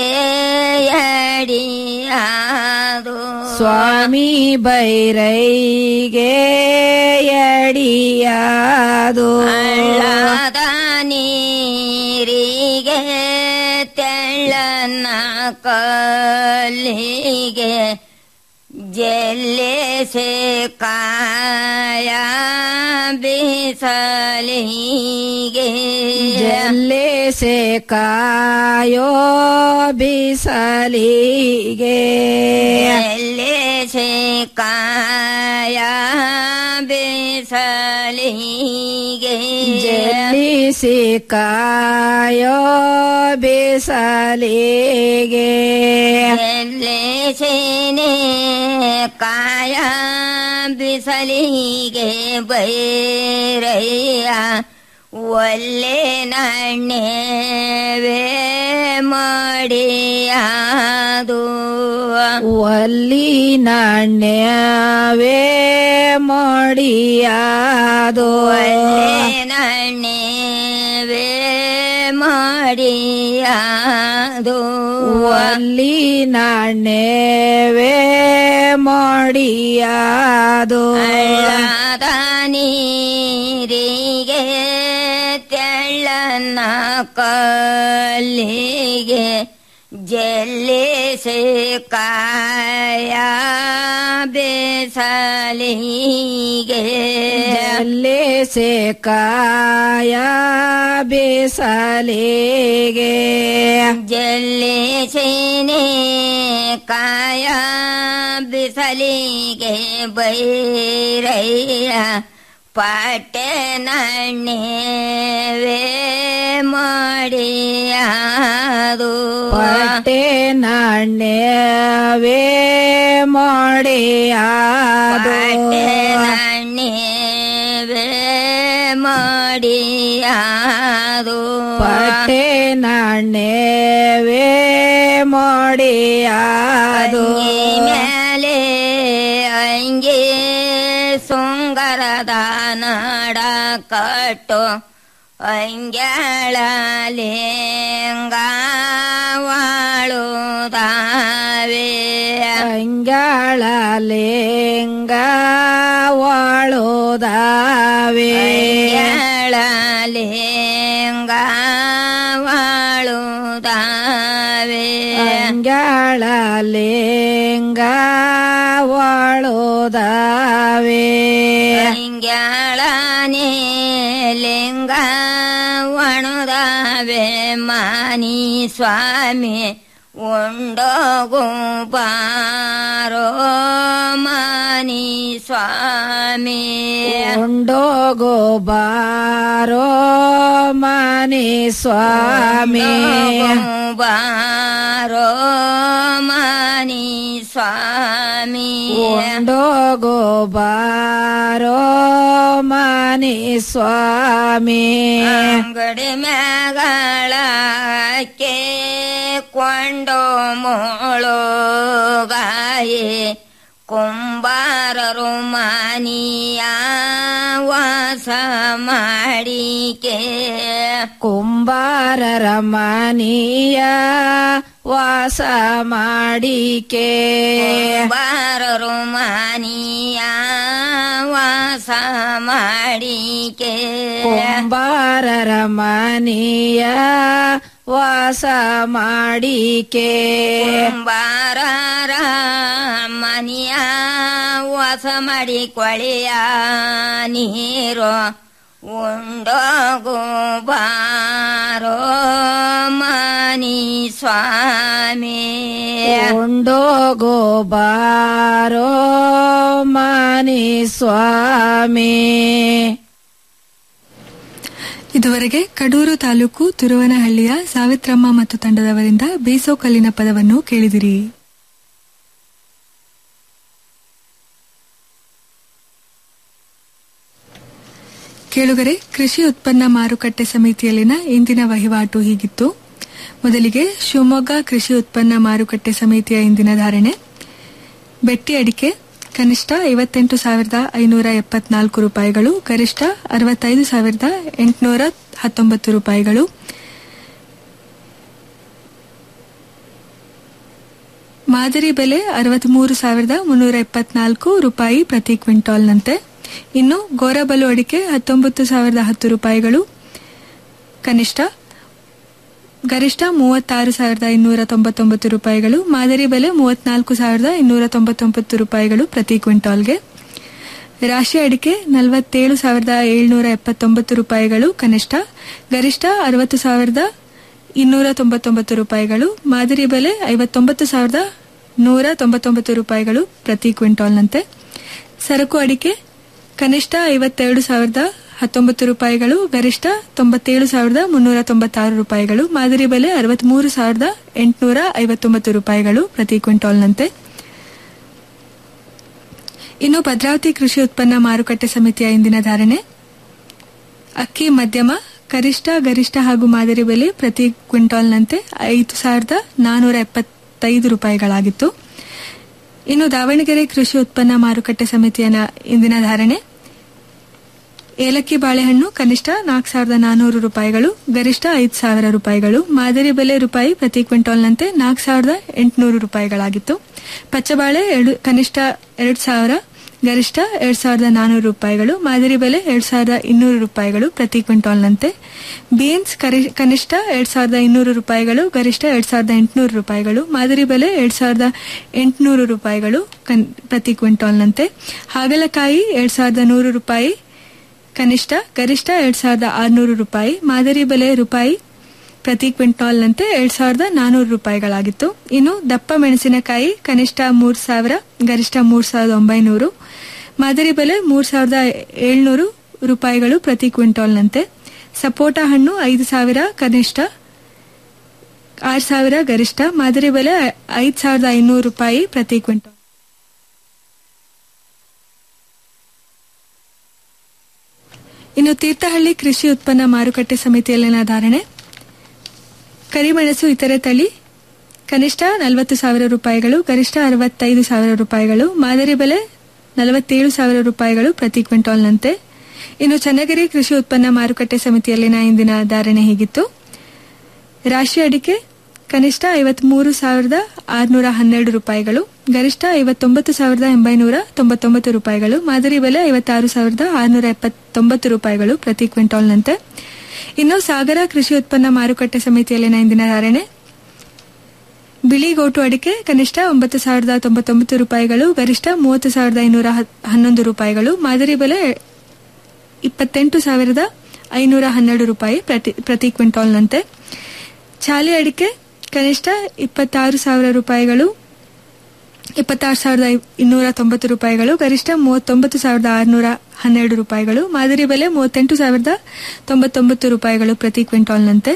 ಎಡಿಯಾದು ಸ್ವಾಮಿ ಬೈರೈಗೆ ಎಡಿಯಾದು ಹಳ್ಳದ ನೀರಿಗೆ ತೆಳ್ಳನ ಕಲ್ಲಿಗೆ ಜಲ್ಲೆಸೆ ಕಾಯ ಬಿಸಲಿಗೆ ಜಲ್ಲೆಸೆ ಕಾಯೋ ಬಿಸಲಿಗೆ ಜಲ್ಲೆಸೆ ಕಾಯ ಬಿಸಲಿಗೆ ಜಲ್ಲಿಸಿ ಕಾಯೋ ಬಿಸಲಿಗೆ ಜಲ್ಲೆಸೆನೆ ಕಾಯ ಬಿಸಲಿಗೆ ಬೈರಯ್ಯ ಒಲ್ಲೆ ನಣ್ಣೆವೇ ಮಾಡಿಯಾದು ಒಲ್ಲಿ ನಾಣ್ಯವೇ ಮಾಡಿಯಾದು ಒಲ್ಲೆ ನಣ್ಣೆವೇ ಮಾಡಿಯಾದು ಒಲ್ಲಿ ನಾಣ್ಯವೇ ಮಾಡಿಯಾದು ಹಳ್ಳದ ನೀರಿಗೆ ತೆಳ್ಳನ ಕಲ್ಲಿಗೆ ಜಲ್ಲೆಸೆ ಕಾಯ ಬೇಸಲಿಗೆ ಜಲ್ಲೆಸೆ ಕಾಯ ಬೇಸಲಿಗೆ ಜಲ್ಲೆಸೆನೆ ಕಾಯ ಬಿಸಲಿಗೆ ಬೈರಯ್ಯ ಪಟ್ಟೆ ನಣ್ಣೆವೇ ಮಾಡಿಯಾದು ಪಟ್ಟೆ ನಾಣ್ಯವೇ ಮಾಡಿಯಾದು ಪಟ್ಟೆ ನಣ್ಣೆವೇ ಮಾಡಿಯಾದು ಪಟ್ಟೆ ನಾಣ್ಯವೇ ಮಾಡಿಯಾದು ಮೇಲೆ ಅಂಗೆ ಸುಂಗರದ ನಾಡ ಕಟ್ಟು ಅಂಗ್ಯಾಳ ವಾಳುದಾವೆ ಅಂಗಾಳ ಲಿಂಗ ವಾಳುದಾವೆ ಅಂಗ್ಯಾಳ ವಾಳುದಾವೆ ಅಂಗಾಳ ಲಿಂಗ ವಾಳುದಾವೆ ಅಂಗ್ಯಾಳನೆ ಲಿಂಗ ಒಣುದಾಳೆ ಸ್ವಾಮಿ ಮಾನಿ ಸ್ವಾಮಿ ಉಂಡೋಗು ಬಾರೋ ಮಾನಿ ಸ್ವಾಮಿ ಉಂಡೋಗೋ ಬಾರೋ ಮನೆ ಸ್ವಾಮಿ ಉಂಡೋಗು ಬಾರೋ ಮಾನಿ ಸ್ವಾಮಿ ಉಂಡೋಗೋ ಬಾರೋ ಮನೆ ಸ್ವಾಮಿ ಅಂಗಡಿ ಮ್ಯಾಗಳಕ್ಕೆ ಕೊಂಡು ಮೊಳಗಾಯಿ ಕುಂಬಾರರು ಮಾನಿಯ ವಾಸ ಮಾಡಿಕೆ ಕುಂಬಾರರ ಮನಿಯ ವಾಸ ಮಾಡಿಕೆ ಕುಂಬಾರರು ಮಾನಿಯ ವಾಸ ಮಾಡಿಕೆ ಕುಂಬಾರರ ಮನಿಯ ವಾಸ ಮಾಡಿಕೆ ಕುಂಬಾರರ ಮನಿಯ ವಾಸ ಮಾಡಿ ಕೊಳೆಯ ನೀರು ಉಂಡೋಗು ಬಾರೋ ಮನಿ ಸ್ವಾಮಿ ಉಂಡೋಗೋ ಬಾರೋ ಮನಿ ಸ್ವಾಮಿ ಇದುವರೆಗೆ ಕಡೂರು ತಾಲೂಕು ತುರುವನಹಳ್ಳಿಯ ಸಾವಿತ್ರಮ್ಮ ಮತ್ತು ತಂಡದವರಿಂದ ಬೀಸೋ ಕಲ್ಲಿನ ಪದವನ್ನು ಕೇಳಿದಿರಿ ಕೇಳುಗರೆ ಕೃಷಿ ಉತ್ಪನ್ನ ಮಾರುಕಟ್ಟೆ ಸಮಿತಿಯಲ್ಲಿನ ಇಂದಿನ ವಹಿವಾಟು ಹೀಗಿತ್ತು ಮೊದಲಿಗೆ ಶಿವಮೊಗ್ಗ ಕೃಷಿ ಉತ್ಪನ್ನ ಮಾರುಕಟ್ಟೆ ಸಮಿತಿಯ ಇಂದಿನ ಧಾರಣೆ ಬೆಟ್ಟಿ ಅಡಿಕೆ ಕನಿಷ್ಠ ಐವತ್ತೆಂಟು ಸಾವಿರದ ಐನೂರ ಎಪ್ಪತ್ನಾಲ್ಕು ರೂಪಾಯಿಗಳು ಗರಿಷ್ಠ ಅರವತ್ತೈದು ಸಾವಿರದ ಎಂಟುನೂರ ಹತ್ತೊಂಬತ್ತು ರೂಪಾಯಿಗಳು ಮಾದರಿ ಬೆಲೆ ಅರವತ್ಮೂರು ಸಾವಿರದ ಮುನ್ನೂರ ಎಪ್ಪತ್ನಾಲ್ಕು ರೂಪಾಯಿ ಪ್ರತಿ ಕ್ವಿಂಟಾಲ್ನಂತೆ ಇನ್ನು ಗೋರಬಲು ಅಡಿಕೆ ಹತ್ತೊಂಬತ್ತು ಸಾವಿರದ ಹತ್ತು ರೂಪಾಯಿಗಳು ಕನಿಷ್ಠ ಗರಿಷ್ಠ ಮೂವತ್ತಾರು ಸಾವಿರದ ಇನ್ನೂರ ತೊಂಬತ್ತೊಂಬತ್ತು ರೂಪಾಯಿಗಳು ಮಾದರಿ ಬೆಲೆ ಮೂವತ್ನಾಲ್ಕು ಸಾವಿರದ ಇನ್ನೂರ ತೊಂಬತ್ತೊಂಬತ್ತು ರೂಪಾಯಿಗಳು ಪ್ರತಿ ಕ್ವಿಂಟಾಲ್ಗೆ ರಾಶಿ ಅಡಿಕೆ ನಲವತ್ತೇಳು ಸಾವಿರದ ಏಳ್ನೂರ ಎಪ್ಪತ್ತೊಂಬತ್ತು ರೂಪಾಯಿಗಳು ಕನಿಷ್ಠ ಗರಿಷ್ಠ ಅರವತ್ತು ಸಾವಿರದ ಇನ್ನೂರ ತೊಂಬತ್ತೊಂಬತ್ತು ರೂಪಾಯಿಗಳು ಮಾದರಿ ಬೆಲೆ ಐವತ್ತೊಂಬತ್ತು ಸಾವಿರದ ನೂರ ತೊಂಬತ್ತೊಂಬತ್ತು ರೂಪಾಯಿಗಳು ಪ್ರತಿ ಕ್ವಿಂಟಾಲ್ನಂತೆ ಸರಕು ಅಡಿಕೆ ಕನಿಷ್ಠ ಐವತ್ತೆರಡು ಸಾವಿರದ ಹತ್ತೊಂಬತ್ತು ರೂಪಾಯಿಗಳು ಗರಿಷ್ಠ ತೊಂಬತ್ತೇಳು ಸಾವಿರದ ಮುನ್ನೂರ ತೊಂಬತ್ತಾರು ರೂಪಾಯಿಗಳು ಮಾದರಿ ಬೆಲೆ ಅರವತ್ಮೂರು ಸಾವಿರದ ಎಂಟುನೂರ ಐವತ್ತೊಂಬತ್ತು ರೂಪಾಯಿಗಳು ಪ್ರತಿ ಕ್ವಿಂಟಾಲ್ನಂತೆ ಇನ್ನು ಭದ್ರಾವತಿ ಕೃಷಿ ಉತ್ಪನ್ನ ಮಾರುಕಟ್ಟೆ ಸಮಿತಿಯ ಇಂದಿನ ಧಾರಣೆ ಅಕ್ಕಿ ಮಧ್ಯಮ ಕನಿಷ್ಠ ಗರಿಷ್ಠ ಹಾಗೂ ಮಾದರಿ ಬೆಲೆ ಪ್ರತಿ ಕ್ವಿಂಟಾಲ್ನಂತೆ ಐದು ಸಾವಿರದ ನಾನೂರ ಎಪ್ಪತ್ತೈದು ರೂಪಾಯಿಗಳಾಗಿತ್ತು ಇನ್ನು ದಾವಣಗೆರೆ ಕೃಷಿ ಉತ್ಪನ್ನ ಮಾರುಕಟ್ಟೆ ಸಮಿತಿಯ ನ- ಇಂದಿನ ಧಾರಣೆ ಏಲಕ್ಕಿ ಬಾಳೆಹಣ್ಣು ಕನಿಷ್ಠ ನಾಲ್ಕು ಸಾವಿರದ ನಾನೂರು ರೂಪಾಯಿಗಳು ಗರಿಷ್ಠ ಐದು ಸಾವಿರ ರೂಪಾಯಿಗಳು ಮಾದರಿ ಬೆಲೆ ರೂಪಾಯಿ ಪ್ರತಿ ಕ್ವಿಂಟಾಲ್ನಂತೆ ನಾಲ್ಕು ಸಾವಿರದ ಎಂಟುನೂರು ರೂಪಾಯಿಗಳಾಗಿತ್ತು ಪಚ್ಚಬಾಳೆ ಎರಡು ಕನಿಷ್ಠ ಎರಡು ಸಾವಿರ ಗರಿಷ್ಠ ಎರಡ್ ಸಾವಿರದ ನಾನೂರು ರೂಪಾಯಿಗಳು ಮಾದರಿ ಬೆಲೆ ಎರಡ್ ಸಾವಿರದ ಇನ್ನೂರು ರೂಪಾಯಿಗಳು ಪ್ರತಿ ಕ್ವಿಂಟಾಲ್ನಂತೆ ಬೀನ್ಸ್ ಕರಿ- ಕನಿಷ್ಠ ಎರಡ್ ಸಾವಿರದ ಇನ್ನೂರು ರೂಪಾಯಿಗಳು ಗರಿಷ್ಠ ಎರಡ್ ಸಾವಿರದ ಎಂಟುನೂರು ರೂಪಾಯಿಗಳು ಮಾದರಿ ಬೆಲೆ ಎರಡ್ ಸಾವಿರದ ಎಂಟುನೂರು ರೂಪಾಯಿಗಳು ಕನ್- ಪ್ರತಿ ಕ್ವಿಂಟಾಲ್ನಂತೆ ಹಾಗಲಕಾಯಿ ಎರಡ್ ಸಾವಿರದ ನೂರು ರೂಪಾಯಿ ಕನಿಷ್ಠ ಗರಿಷ್ಠ ಎರಡ್ ಸಾವಿರದ ಆರುನೂರು ರೂಪಾಯಿ ಮಾದರಿ ಬೆಲೆ ರೂಪಾಯಿ ಪ್ರತಿ ಕ್ವಿಂಟಾಲ್ನಂತೆ ಎರಡ್ ಸಾವಿರದ ನಾನೂರು ರೂಪಾಯಿಗಳಾಗಿತ್ತು ಇನ್ನು ದಪ್ಪ ಮೆಣಸಿನಕಾಯಿ ಕನಿಷ್ಠ ಮೂರ್ ಸಾವಿರ ಗರಿಷ್ಠ ಮೂರ್ ಸಾವಿರದ ಒಂಬೈನೂರು ಮಾದರಿ ಬೆಲೆ ಮೂರ್ ಸಾವಿರದ ಏಳ್ನೂರು ರೂಪಾಯಿಗಳು ಪ್ರತಿ ಕ್ವಿಂಟಾಲ್ನಂತೆ ಸಪೋಟ ಹಣ್ಣು ಐದು ಸಾವಿರ ಕನಿಷ್ಠ ಆರು ಸಾವಿರ ಗರಿಷ್ಠ ಮಾದರಿ ಬೆಲೆ ಐದು ಸಾವಿರದ ಐನೂರು ರೂಪಾಯಿ ಪ್ರತಿ ಕ್ವಿಂಟಾಲ್ ಇನ್ನು ತೀರ್ಥಹಳ್ಳಿ ಕೃಷಿ ಉತ್ಪನ್ನ ಮಾರುಕಟ್ಟೆ ಸಮಿತಿಯಲ್ಲಿನ ಧಾರಣೆ ಕರಿಮೆಣಸು ಇತರೆ ತಳಿ ಕನಿಷ್ಠ ನಲವತ್ತು ಸಾವಿರ ರೂಪಾಯಿಗಳು ಗರಿಷ್ಠ ಅರವತ್ತೈದು ಸಾವಿರ ರೂಪಾಯಿಗಳು ಮಾದರಿ ಬೆಲೆ ನಲವತ್ತೇಳು ಸಾವಿರ ರೂಪಾಯಿಗಳು ಪ್ರತಿ ಕ್ವಿಂಟಾಲ್ನಂತೆ ಇನ್ನು ಚನ್ನಗಿರಿ ಕೃಷಿ ಉತ್ಪನ್ನ ಮಾರುಕಟ್ಟೆ ಸಮಿತಿಯಲ್ಲಿನ ಇಂದಿನ ಧಾರಣೆ ಹೀಗಿತ್ತು ರಾಶಿ ಅಡಿಕೆ ಕನಿಷ್ಠ ಐವತ್ಮೂರು ಸಾವಿರದ ಆರುನೂರ ಹನ್ನೆರಡು ರೂಪಾಯಿಗಳು ಗರಿಷ್ಠ ಐವತ್ತೊಂಬತ್ತು ಸಾವಿರದ ಒಂಬೈನೂರ ತೊಂಬತ್ತೊಂಬತ್ತು ರೂಪಾಯಿಗಳು ಮಾದರಿ ಬೆಲೆ ಐವತ್ತಾರು ಸಾವಿರದ ಆರುನೂರ ಎಪ್ಪತ್ತೊಂಬತ್ತು ರೂಪಾಯಿಗಳು ಪ್ರತಿ ಕ್ವಿಂಟಾಲ್ನಂತೆ ಇನ್ನು ಸಾಗರ ಕೃಷಿ ಉತ್ಪನ್ನ ಮಾರುಕಟ್ಟೆ ಸಮಿತಿಯಲ್ಲಿನ ಇಂದಿನ ಧಾರಣೆ ಬಿಳಿಗೋಟು ಅಡಿಕೆ ಕನಿಷ್ಠ ಒಂಬತ್ತು ಸಾವಿರದ ತೊಂಬತ್ತೊಂಬತ್ತು ರೂಪಾಯಿಗಳು ಗರಿಷ್ಠ ಮೂವತ್ತು ಸಾವಿರದ ಐನೂರ ಹನ್ನೊಂದು ರೂಪಾಯಿಗಳು ಮಾದರಿ ಬೆಲೆ ಇಪ್ಪತ್ತೆಂಟು ಸಾವಿರದ ಐನೂರ ಹನ್ನೆರಡು ರೂಪಾಯಿ ಪ್ರತಿ ಪ್ರತಿ ಕ್ವಿಂಟಾಲ್ನಂತೆ ಚಾಲಿ ಅಡಿಕೆ ಕನಿಷ್ಠ ಇಪ್ಪತ್ತಾರು ಸಾವಿರ ರೂಪಾಯಿಗಳು ಇಪ್ಪತ್ತಾರು ಸಾವಿರದ ಇನ್ನೂರ ತೊಂಬತ್ತು ರೂಪಾಯಿಗಳು ಗರಿಷ್ಠ ಮೂವತ್ತೊಂಬತ್ತು ಸಾವಿರದ ಆರುನೂರ ಹನ್ನೆರಡು ರೂಪಾಯಿಗಳು ಮಾದರಿ ಬೆಲೆ ಮೂವತ್ತೆಂಟು ಸಾವಿರದ ತೊಂಬತ್ತೊಂಬತ್ತು ರೂಪಾಯಿಗಳು ಪ್ರತಿ ಕ್ವಿಂಟಾಲ್ನಂತೆ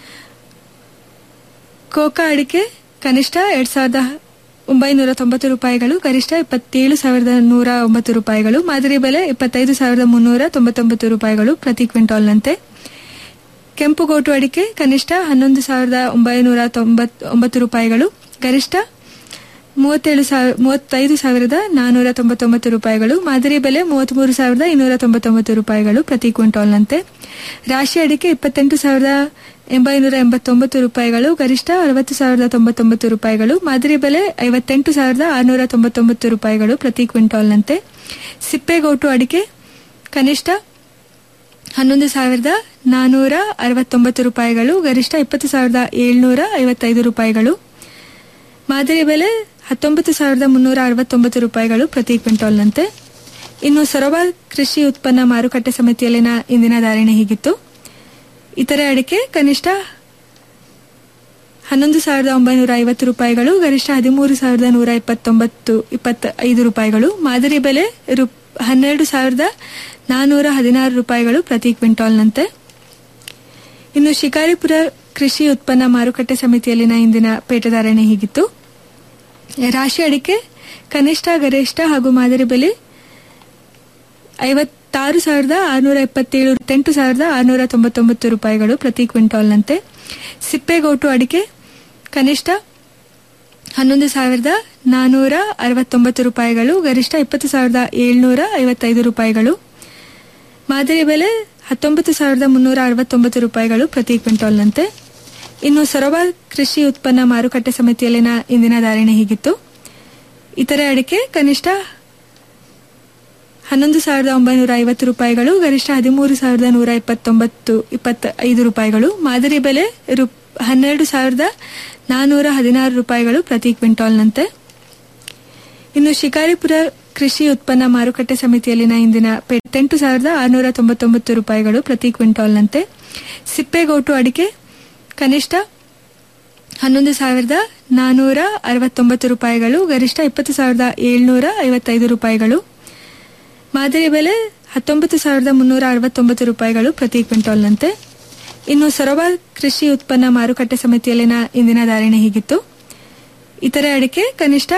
ಕೋಕಾ ಅಡಿಕೆ ಕನಿಷ್ಠ ಎರಡ್ ಸಾವಿರದ ಒಂಬೈನೂರ ತೊಂಬತ್ತು ರೂಪಾಯಿಗಳು ಗರಿಷ್ಠ ಇಪ್ಪತ್ತೇಳು ಸಾವಿರದ ನೂರ ಒಂಬತ್ತು ರೂಪಾಯಿಗಳು ಮಾದರಿ ಬೆಲೆ ಇಪ್ಪತ್ತೈದು ಸಾವಿರದ ಮುನ್ನೂರ ತೊಂಬತ್ತೊಂಬತ್ತು ರೂಪಾಯಿಗಳು ಪ್ರತಿ ಕ್ವಿಂಟಾಲ್ನಂತೆ ಕೆಂಪು ಗೋಟು ಅಡಿಕೆ ಕನಿಷ್ಠ ಹನ್ನೊಂದು ಸಾವಿರದ ಒಂಬೈನೂರ ತೊಂಬತ್ ಒಂಬತ್ತು ರೂಪಾಯಿಗಳು ಗರಿಷ್ಠ ಮೂವತ್ತೇಳು ಸಾವಿರ ಮೂವತ್ತೈದು ಸಾವಿರದ ನಾನೂರ ತೊಂಬತ್ತೊಂಬತ್ತು ರೂಪಾಯಿಗಳು ಮಾದರಿ ಬೆಲೆ ಮೂವತ್ಮೂರು ಸಾವಿರದ ಇನ್ನೂರ ತೊಂಬತ್ತೊಂಬತ್ತು ರೂಪಾಯಿಗಳು ಪ್ರತಿ ಕ್ವಿಂಟಾಲ್ನಂತೆ ರಾಶಿ ಅಡಿಕೆ ಇಪ್ಪತ್ತೆಂಟು ಸಾವಿರದ ಎಂಬೈನೂರ ಎಂಬತ್ತೊಂಬತ್ತು ರೂಪಾಯಿಗಳು ಗರಿಷ್ಠ ಅರವತ್ತು ಸಾವಿರದ ತೊಂಬತ್ತೊಂಬತ್ತು ರೂಪಾಯಿಗಳು ಮಾದರಿ ಬೆಲೆ ಐವತ್ತೆಂಟು ಸಾವಿರದ ಆರುನೂರ ತೊಂಬತ್ತೊಂಬತ್ತು ರೂಪಾಯಿಗಳು ಪ್ರತಿ ಕ್ವಿಂಟಾಲ್ನಂತೆ ಸಿಪ್ಪೆಗೋಟು ಅಡಿಕೆ ಕನಿಷ್ಠ ಹನ್ನೊಂದು ಸಾವಿರದ ನಾನೂರ ಅರವತ್ತೊಂಬತ್ತು ರೂಪಾಯಿಗಳು ಗರಿಷ್ಠ ಇಪ್ಪತ್ತು ಸಾವಿರದ ಏಳ್ನೂರ ಐವತ್ತೈದು ರೂಪಾಯಿಗಳು ಮಾದರಿ ಬೆಲೆ ಹತ್ತೊಂಬತ್ತು ಸಾವಿರದ ಮುನ್ನೂರ ಅರವತ್ತೊಂಬತ್ತು ರೂಪಾಯಿಗಳು ಪ್ರತಿ ಕ್ವಿಂಟಾಲ್ನಂತೆ ಇನ್ನು ಸೊರಬ ಕೃಷಿ ಉತ್ಪನ್ನ ಮಾರುಕಟ್ಟೆ ಸಮಿತಿಯಲ್ಲಿನ ಇಂದಿನ ಧಾರಣೆ ಹೀಗಿತ್ತು ಇತರೆ ಅಡಿಕೆ ಕನಿಷ್ಠ ಹನ್ನೊಂದು ಸಾವಿರದ ಒಂಬೈನೂರ ಐವತ್ತು ರೂಪಾಯಿಗಳು ಗರಿಷ್ಠ ಹದಿಮೂರು ಸಾವಿರದ ನೂರ ಇಪ್ಪತ್ತೊಂಬತ್ತು ಇಪ್ಪತ್ತ ಐದು ರೂಪಾಯಿಗಳು ಮಾದರಿ ಬೆಲೆ ರು ಹನ್ನೆರಡು ಸಾವಿರದ ನಾನೂರ ಹದಿನಾರು ರೂಪಾಯಿಗಳು ಪ್ರತಿ ಕ್ವಿಂಟಾಲ್ನಂತೆ ಇನ್ನು ಶಿಕಾರಿಪುರ ಕೃಷಿ ಉತ್ಪನ್ನ ಮಾರುಕಟ್ಟೆ ಸಮಿತಿಯಲ್ಲಿನ ಇಂದಿನ ಪೇಟೆ ಧಾರಣೆ ಹೀಗಿತ್ತು ರಾಶಿ ಅಡಿಕೆ ಕನಿಷ್ಠ ಗರಿಷ್ಠ ಹಾಗೂ ಮಾದರಿ ಬೆಲೆ ಐವತ್ತಾರು ಸಾವಿರದ ಆರುನೂರ ಎಪ್ಪತ್ತೇಳು ಎಂಟು ಸಾವಿರದ ಆರುನೂರ ತೊಂಬತ್ತೊಂಬತ್ತು ರೂಪಾಯಿಗಳು ಪ್ರತಿ ಕ್ವಿಂಟಾಲ್ನಂತೆ ಸಿಪ್ಪೆಗೋಟು ಅಡಿಕೆ ಕನಿಷ್ಠ ಹನ್ನೊಂದು ಸಾವಿರದ ನಾನೂರ ಅರವತ್ತೊಂಬತ್ತು ರೂಪಾಯಿಗಳು ಗರಿಷ್ಠ ಇಪ್ಪತ್ತು ಸಾವಿರದ ಏಳ್ನೂರ ಐವತ್ತೈದು ರೂಪಾಯಿಗಳು ಮಾದರಿ ಬೆಲೆ ಹತ್ತೊಂಬತ್ತು ಸಾವಿರದ ಮುನ್ನೂರ ಅರವತ್ತೊಂಬತ್ತು ರೂಪಾಯಿಗಳು ಪ್ರತಿ ಕ್ವಿಂಟಾಲ್ನಂತೆ ಇನ್ನು ಸೊರಬ ಕೃಷಿ ಉತ್ಪನ್ನ ಮಾರುಕಟ್ಟೆ ಸಮಿತಿಯಲ್ಲಿನ ಇಂದಿನ ಧಾರಣೆ ಹೀಗಿತ್ತು ಇತರೆ ಅಡಿಕೆ ಕನಿಷ್ಠ ಹನ್ನೊಂದು ಸಾವಿರದ ಒಂಬೈನೂರ ಐವತ್ತು ರೂಪಾಯಿಗಳು ಗರಿಷ್ಠ ಹದಿಮೂರು ಸಾವಿರದ ನೂರ ಇಪ್ಪತ್ತೊಂಬತ್ತು ಇಪ್ಪತ್ತ ಐದು ರೂಪಾಯಿಗಳು ಮಾದರಿ ಬೆಲೆ ರು ಹನ್ನೆರಡು ಸಾವಿರದ ನಾನೂರ ಹದಿನಾರು ರೂಪಾಯಿಗಳು ಪ್ರತಿ ಕ್ವಿಂಟಾಲ್ನಂತೆ ಇನ್ನು ಶಿಕಾರಿಪುರ ಕೃಷಿ ಉತ್ಪನ್ನ ಮಾರುಕಟ್ಟೆ ಸಮಿತಿಯಲ್ಲಿನ ಇಂದಿನ ಎಂಟು ಸಾವಿರದ ಆರುನೂರ ತೊಂಬತ್ತೊಂಬತ್ತು ರೂಪಾಯಿಗಳು ಪ್ರತಿ ಕ್ವಿಂಟಾಲ್ನಂತೆ ಸಿಪ್ಪೆಗೋಟು ಅಡಿಕೆ ಕನಿಷ್ಠ ಹನ್ನೊಂದು ಸಾವಿರದ ನಾನೂರ ಅರವತ್ತೊಂಬತ್ತು ರೂಪಾಯಿಗಳು ಗರಿಷ್ಠ ಇಪ್ಪತ್ತು ಸಾವಿರದ ಏಳ್ನೂರ ಐವತ್ತೈದು ರೂಪಾಯಿಗಳು ಮಾದರಿ ಬೆಲೆ ಹತ್ತೊಂಬತ್ತು ಸಾವಿರದ ಮುನ್ನೂರ ಅರವತ್ತೊಂಬತ್ತು ರೂಪಾಯಿಗಳು ಪ್ರತಿ ಕ್ವಿಂಟಾಲ್ನಂತೆ ಇನ್ನು ಸೊರಬ ಕೃಷಿ ಉತ್ಪನ್ನ ಮಾರುಕಟ್ಟೆ ಸಮಿತಿಯಲ್ಲಿನ ಇಂದಿನ ಧಾರಣೆ ಹೀಗಿತ್ತು ಇತರೆ ಅಡಿಕೆ ಕನಿಷ್ಠ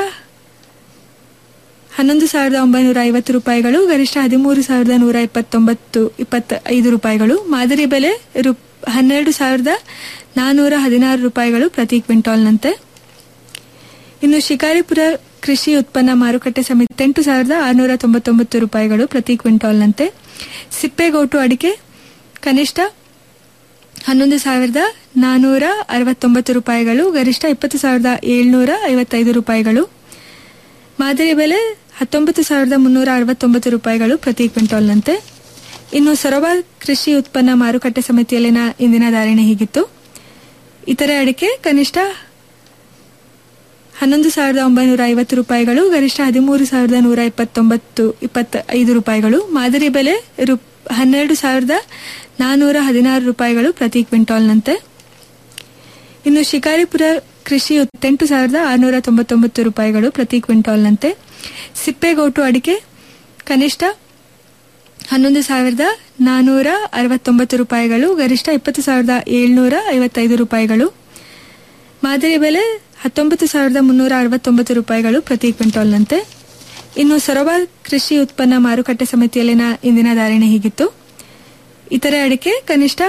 ಹನ್ನೊಂದು ಸಾವಿರದ ಒಂಬೈನೂರ ಐವತ್ತು ರೂಪಾಯಿಗಳು ಗರಿಷ್ಠ ಹದಿಮೂರು ಸಾವಿರದ ನೂರ ಇಪ್ಪತ್ತೊಂಬತ್ತು ಇಪ್ಪತ್ತ ಐದು ರೂಪಾಯಿಗಳು ಮಾದರಿ ಬೆಲೆ ರು ಹನ್ನೆರಡು ಸಾವಿರದ ನಾನೂರ ಹದಿನಾರು ರೂಪಾಯಿಗಳು ಪ್ರತಿ ಕ್ವಿಂಟಾಲ್ನಂತೆ ಇನ್ನು ಶಿಕಾರಿಪುರ ಕೃಷಿ ಉತ್ಪನ್ನ ಮಾರುಕಟ್ಟೆ ಸಮಿತಿ ಎಂಟು ಸಾವಿರದ ಆರುನೂರ ತೊಂಬತ್ತೊಂಬತ್ತು ರೂಪಾಯಿಗಳು ಪ್ರತಿ ಕ್ವಿಂಟಾಲ್ನಂತೆ ಸಿಪ್ಪೆಗೋಟು ಅಡಿಕೆ ಕನಿಷ್ಠ ಹನ್ನೊಂದು ಸಾವಿರದ ನಾನೂರ ಅರವತ್ತೊಂಬತ್ತು ರೂಪಾಯಿಗಳು ಗರಿಷ್ಠ ಇಪ್ಪತ್ತು ಸಾವಿರದ ಏಳ್ನೂರ ಐವತ್ತೈದು ರೂಪಾಯಿಗಳು ಮಾದರಿ ಬೆಲೆ ಹತ್ತೊಂಬತ್ತು ಸಾವಿರದ ಮುನ್ನೂರ ಅರವತ್ತೊಂಬತ್ತು ರೂಪಾಯಿಗಳು ಪ್ರತಿ ಕ್ವಿಂಟಾಲ್ನಂತೆ ಇನ್ನು ಸೊರಬ ಕೃಷಿ ಉತ್ಪನ್ನ ಮಾರುಕಟ್ಟೆ ಸಮಿತಿಯಲ್ಲಿನ ಇಂದಿನ ಧಾರಣೆ ಹೀಗಿತ್ತು ಇತರೆ ಅಡಿಕೆ ಕನಿಷ್ಠ ಹನ್ನೊಂದು ಸಾವಿರದ ಒಂಬೈನೂರ ಐವತ್ತು ರೂಪಾಯಿಗಳು ಗರಿಷ್ಠ ಹದಿಮೂರು ಸಾವಿರದ ನೂರ ಇಪ್ಪತ್ತೊಂಬತ್ತು ಇಪ್ಪತ್ತ ಐದು ರೂಪಾಯಿಗಳು ಮಾದರಿ ಬೆಲೆ ರು ಹನ್ನೆರಡು ಸಾವಿರದ ನಾನೂರ ಹದಿನಾರು ರೂಪಾಯಿಗಳು ಪ್ರತಿ ಕ್ವಿಂಟಾಲ್ನಂತೆ ಇನ್ನು ಶಿಕಾರಿಪುರ ಕೃಷಿ ಎಂಟು ಸಾವಿರದ ಆರುನೂರ ತೊಂಬತ್ತೊಂಬತ್ತು ರೂಪಾಯಿಗಳು ಪ್ರತಿ ಕ್ವಿಂಟಾಲ್ನಂತೆ ಸಿಪ್ಪೆಗೋಟು ಅಡಿಕೆ ಕನಿಷ್ಠ ಹನ್ನೊಂದು ಸಾವಿರದ ನಾನೂರ ಅರವತ್ತೊಂಬತ್ತು ರೂಪಾಯಿಗಳು ಗರಿಷ್ಠ ಇಪ್ಪತ್ತು ಸಾವಿರದ ಏಳ್ನೂರ ಐವತ್ತೈದು ರೂಪಾಯಿಗಳು ಮಾದರಿ ಬೆಲೆ ಹತ್ತೊಂಬತ್ತು ಸಾವಿರದ ಮುನ್ನೂರ ಅರವತ್ತೊಂಬತ್ತು ರೂಪಾಯಿಗಳು ಪ್ರತಿ ಕ್ವಿಂಟಾಲ್ನಂತೆ ಇನ್ನು ಸೊರಬ ಕೃಷಿ ಉತ್ಪನ್ನ ಮಾರುಕಟ್ಟೆ ಸಮಿತಿಯಲ್ಲಿನ ಇಂದಿನ ಧಾರಣೆ ಹೀಗಿತ್ತು ಇತರೆ ಅಡಿಕೆ ಕನಿಷ್ಠ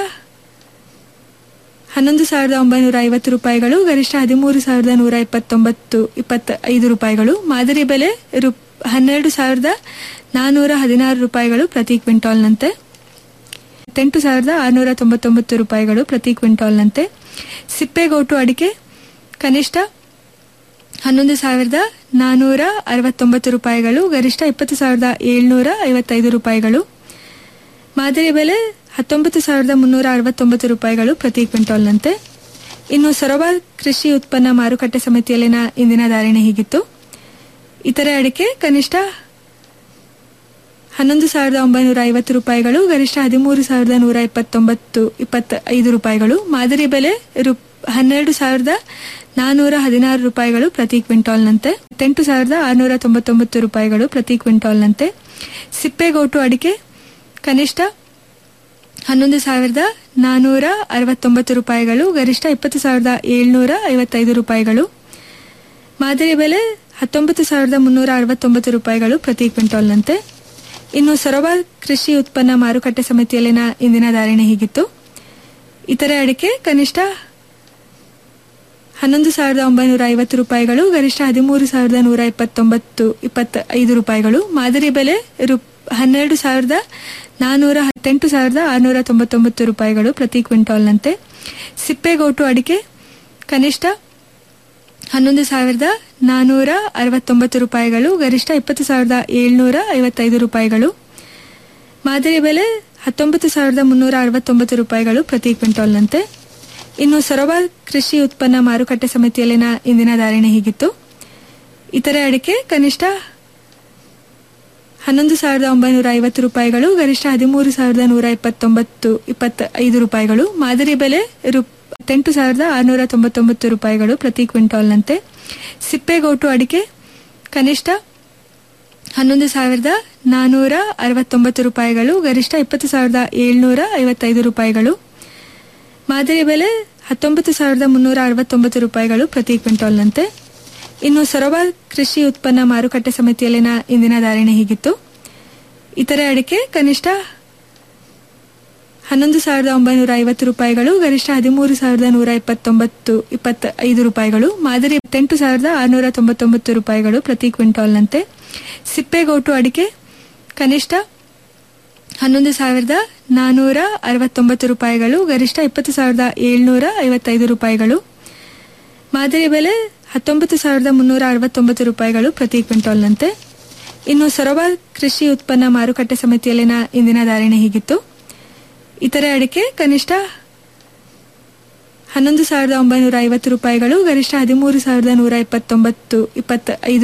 ಹನ್ನೊಂದು ಸಾವಿರದ ಒಂಬೈನೂರ ಐವತ್ತು ರೂಪಾಯಿಗಳು ಗರಿಷ್ಠ ಹದಿಮೂರು ಸಾವಿರದ ನೂರ ಇಪ್ಪತ್ತೊಂಬತ್ತು ಇಪ್ಪತ್ತ ಐದು ರೂಪಾಯಿಗಳು ಮಾದರಿ ಬೆಲೆ ರು ಹನ್ನೆರಡು ಸಾವಿರದ ನಾನೂರ ಹದಿನಾರು ರೂಪಾಯಿಗಳು ಪ್ರತಿ ಕ್ವಿಂಟಾಲ್ನಂತೆ ಎಂಟು ಸಾವಿರದ ಆರುನೂರ ತೊಂಬತ್ತೊಂಬತ್ತು ರೂಪಾಯಿಗಳು ಪ್ರತಿ ಕ್ವಿಂಟಾಲ್ನಂತೆ ಸಿಪ್ಪೆಗೋಟು ಅಡಿಕೆ ಕನಿಷ್ಠ ಹನ್ನೊಂದು ಸಾವಿರದ ನಾನೂರ ಅರವತ್ತೊಂಬತ್ತು ರೂಪಾಯಿಗಳು ಗರಿಷ್ಠ ಇಪ್ಪತ್ತು ಸಾವಿರದ ಏಳ್ನೂರ ಐವತ್ತೈದು ರೂಪಾಯಿಗಳು ಮಾದರಿ ಬೆಲೆ ಹತ್ತೊಂಬತ್ತು ಸಾವಿರದ ಮುನ್ನೂರ ಅರವತ್ತೊಂಬತ್ತು ರೂಪಾಯಿಗಳು ಪ್ರತಿ ಕ್ವಿಂಟಾಲ್ನಂತೆ ಇನ್ನು ಸೊರಬ ಕೃಷಿ ಉತ್ಪನ್ನ ಮಾರುಕಟ್ಟೆ ಸಮಿತಿಯಲ್ಲಿನ ಇಂದಿನ ಧಾರಣೆ ಹೀಗಿತ್ತು ಇತರೆ ಅಡಿಕೆ ಕನಿಷ್ಠ ಹನ್ನೊಂದು ಸಾವಿರದ ಒಂಬೈನೂರ ಐವತ್ತು ರೂಪಾಯಿಗಳು ಗರಿಷ್ಠ ಹದಿಮೂರು ಸಾವಿರದ ನೂರ ಇಪ್ಪತ್ತೊಂಬತ್ತು ಇಪ್ಪತ್ತ ಐದು ರೂಪಾಯಿಗಳು ಮಾದರಿ ಬೆಲೆ ರು ಹನ್ನೆರಡು ಸಾವಿರದ ನಾನೂರ ಹದಿನಾರು ರೂಪಾಯಿಗಳು ಪ್ರತಿ ಕ್ವಿಂಟಾಲ್ನಂತೆ ಎಂಟು ಸಾವಿರದ ಆರುನೂರ ತೊಂಬತ್ತೊಂಬತ್ತು ರೂಪಾಯಿಗಳು ಪ್ರತಿ ಕ್ವಿಂಟಾಲ್ನಂತೆ ಸಿಪ್ಪೆಗೋಟು ಅಡಿಕೆ ಕನಿಷ್ಠ ಹನ್ನೊಂದು ಸಾವಿರದ ನಾನೂರ ಅರವತ್ತೊಂಬತ್ತು ರೂಪಾಯಿಗಳು ಗರಿಷ್ಠ ಇಪ್ಪತ್ತು ಸಾವಿರದ ಏಳ್ನೂರ ಐವತ್ತೈದು ರೂಪಾಯಿಗಳು ಮಾದರಿ ಬೆಲೆ ಹತ್ತೊಂಬತ್ತು ಸಾವಿರದ ಮುನ್ನೂರ ಅರವತ್ತೊಂಬತ್ತು ರೂಪಾಯಿಗಳು ಪ್ರತಿ ಕ್ವಿಂಟಾಲ್ನಂತೆ ಇನ್ನು ಸೊರಬ ಕೃಷಿ ಉತ್ಪನ್ನ ಮಾರುಕಟ್ಟೆ ಸಮಿತಿಯಲ್ಲಿನ ಇಂದಿನ ಧಾರಣೆ ಹೀಗಿತ್ತು ಇತರೆ ಅಡಿಕೆ ಕನಿಷ್ಠ ಹನ್ನೊಂದು ಸಾವಿರದ ಒಂಬೈನೂರ ಐವತ್ತು ರೂಪಾಯಿಗಳು ಗರಿಷ್ಠ ಹದಿಮೂರು ಸಾವಿರದ ನೂರ ಇಪ್ಪತ್ತೊಂಬತ್ತು ಇಪ್ಪತ್ತ ಐದು ರೂಪಾಯಿಗಳು ಮಾದರಿ ಬೆಲೆ ರು ಹನ್ನೆರಡು ಸಾವಿರದ ನಾನೂರ ಹತ್ತೆಂಟು ಸಾವಿರದ ಆರುನೂರ ತೊಂಬತ್ತೊಂಬತ್ತು ರೂಪಾಯಿಗಳು ಪ್ರತಿ ಕ್ವಿಂಟಾಲ್ನಂತೆ ಸಿಪ್ಪೆಗೋಟು ಅಡಿಕೆ ಕನಿಷ್ಠ ಹನ್ನೊಂದು ಸಾವಿರದ ನಾನೂರ ಅರವತ್ತೊಂಬತ್ತು ರೂಪಾಯಿಗಳು ಗರಿಷ್ಠ ಇಪ್ಪತ್ತು ಸಾವಿರದ ಏಳ್ನೂರ ಐವತ್ತೈದು ರೂಪಾಯಿಗಳು ಮಾದರಿ ಬೆಲೆ ಹತ್ತೊಂಬತ್ತು ಸಾವಿರದ ಮುನ್ನೂರ ಅರವತ್ತೊಂಬತ್ತು ರೂಪಾಯಿಗಳು ಪ್ರತಿ ಕ್ವಿಂಟಾಲ್ನಂತೆ ಇನ್ನು ಸೊರಬ ಕೃಷಿ ಉತ್ಪನ್ನ ಮಾರುಕಟ್ಟೆ ಸಮಿತಿಯಲ್ಲಿನ ಇಂದಿನ ಧಾರಣೆ ಹೀಗಿತ್ತು ಇತರೆ ಅಡಿಕೆ ಕನಿಷ್ಠ ಹನ್ನೊಂದು ಸಾವಿರದ ಒಂಬೈನೂರ ಐವತ್ತು ರೂಪಾಯಿಗಳು ಗರಿಷ್ಠ ಹದಿಮೂರು ಸಾವಿರದ ನೂರ ಇಪ್ಪತ್ತೊಂಬತ್ತು ಇಪ್ಪತ್ತ ಐದು ರೂಪಾಯಿಗಳು ಮಾದರಿ ಬೆಲೆ ರು ಎಂಟು ಸಾವಿರದ ಆರುನೂರ ತೊಂಬತ್ತೊಂಬತ್ತು ರೂಪಾಯಿಗಳು ಪ್ರತಿ ಕ್ವಿಂಟಾಲ್ನಂತೆ ಸಿಪ್ಪೆಗೋಟು ಅಡಿಕೆ ಕನಿಷ್ಠ ಹನ್ನೊಂದು ಸಾವಿರದ ನಾನೂರ ಅರವತ್ತೊಂಬತ್ತು ರೂಪಾಯಿಗಳು ಗರಿಷ್ಠ ಇಪ್ಪತ್ತು ಸಾವಿರದ ಏಳ್ನೂರ ಐವತ್ತೈದು ರೂಪಾಯಿಗಳು ಮಾದರಿ ಬೆಲೆ ಹತ್ತೊಂಬತ್ತು ಸಾವಿರದ ಮುನ್ನೂರ ಅರವತ್ತೊಂಬತ್ತು ರೂಪಾಯಿಗಳು ಪ್ರತಿ ಕ್ವಿಂಟಾಲ್ನಂತೆ ಇನ್ನು ಸೊರಬ ಕೃಷಿ ಉತ್ಪನ್ನ ಮಾರುಕಟ್ಟೆ ಸಮಿತಿಯಲ್ಲಿನ ಇಂದಿನ ಧಾರಣೆ ಹೀಗಿತ್ತು ಇತರೆ ಅಡಿಕೆ ಕನಿಷ್ಠ ಹನ್ನೊಂದು ಸಾವಿರದ ಒಂಬೈನೂರ ಐವತ್ತು ರೂಪಾಯಿಗಳು ಗರಿಷ್ಠ ಹದಿಮೂರು ಸಾವಿರದ ನೂರ ಇಪ್ಪತ್ತೊಂಬತ್ತು ಇಪ್ಪತ್ತ ಐದು ರೂಪಾಯಿಗಳು ಮಾದರಿ ಎಂಟು ಸಾವಿರದ ಆರುನೂರ ತೊಂಬತ್ತೊಂಬತ್ತು ರೂಪಾಯಿಗಳು ಪ್ರತಿ ಕ್ವಿಂಟಾಲ್ನಂತೆ ಸಿಪ್ಪೆಗೋಟು ಅಡಿಕೆ ಕನಿಷ್ಠ ಹನ್ನೊಂದು ಸಾವಿರದ ನಾನೂರ ಅರವತ್ತೊಂಬತ್ತು ರೂಪಾಯಿಗಳು ಗರಿಷ್ಠ ಇಪ್ಪತ್ತು ಸಾವಿರದ ಏಳ್ನೂರ ಐವತ್ತೈದು ರೂಪಾಯಿಗಳು ಮಾದರಿ ಬೆಲೆ ಹತ್ತೊಂಬತ್ತು ಸಾವಿರದ ಮುನ್ನೂರ ಅರವತ್ತೊಂಬತ್ತು ರೂಪಾಯಿಗಳು ಪ್ರತಿ ಕ್ವಿಂಟಾಲ್ನಂತೆ ಇನ್ನು ಸೊರಬ ಕೃಷಿ ಉತ್ಪನ್ನ ಮಾರುಕಟ್ಟೆ ಸಮಿತಿಯಲ್ಲಿನ ಇಂದಿನ ಧಾರಣೆ ಹೀಗಿತ್ತು ಇತರೆ ಅಡಿಕೆ ಕನಿಷ್ಠ ಹನ್ನೊಂದು ಸಾವಿರದ ಒಂಬೈನೂರ ಐವತ್ತು ರೂಪಾಯಿಗಳು ಗರಿಷ್ಠ ಹದಿಮೂರು ಸಾವಿರದ ನೂರ ಇಪ್ಪತ್ತೊಂಬತ್ತು ಇಪ್ಪತ್ತ ಐದು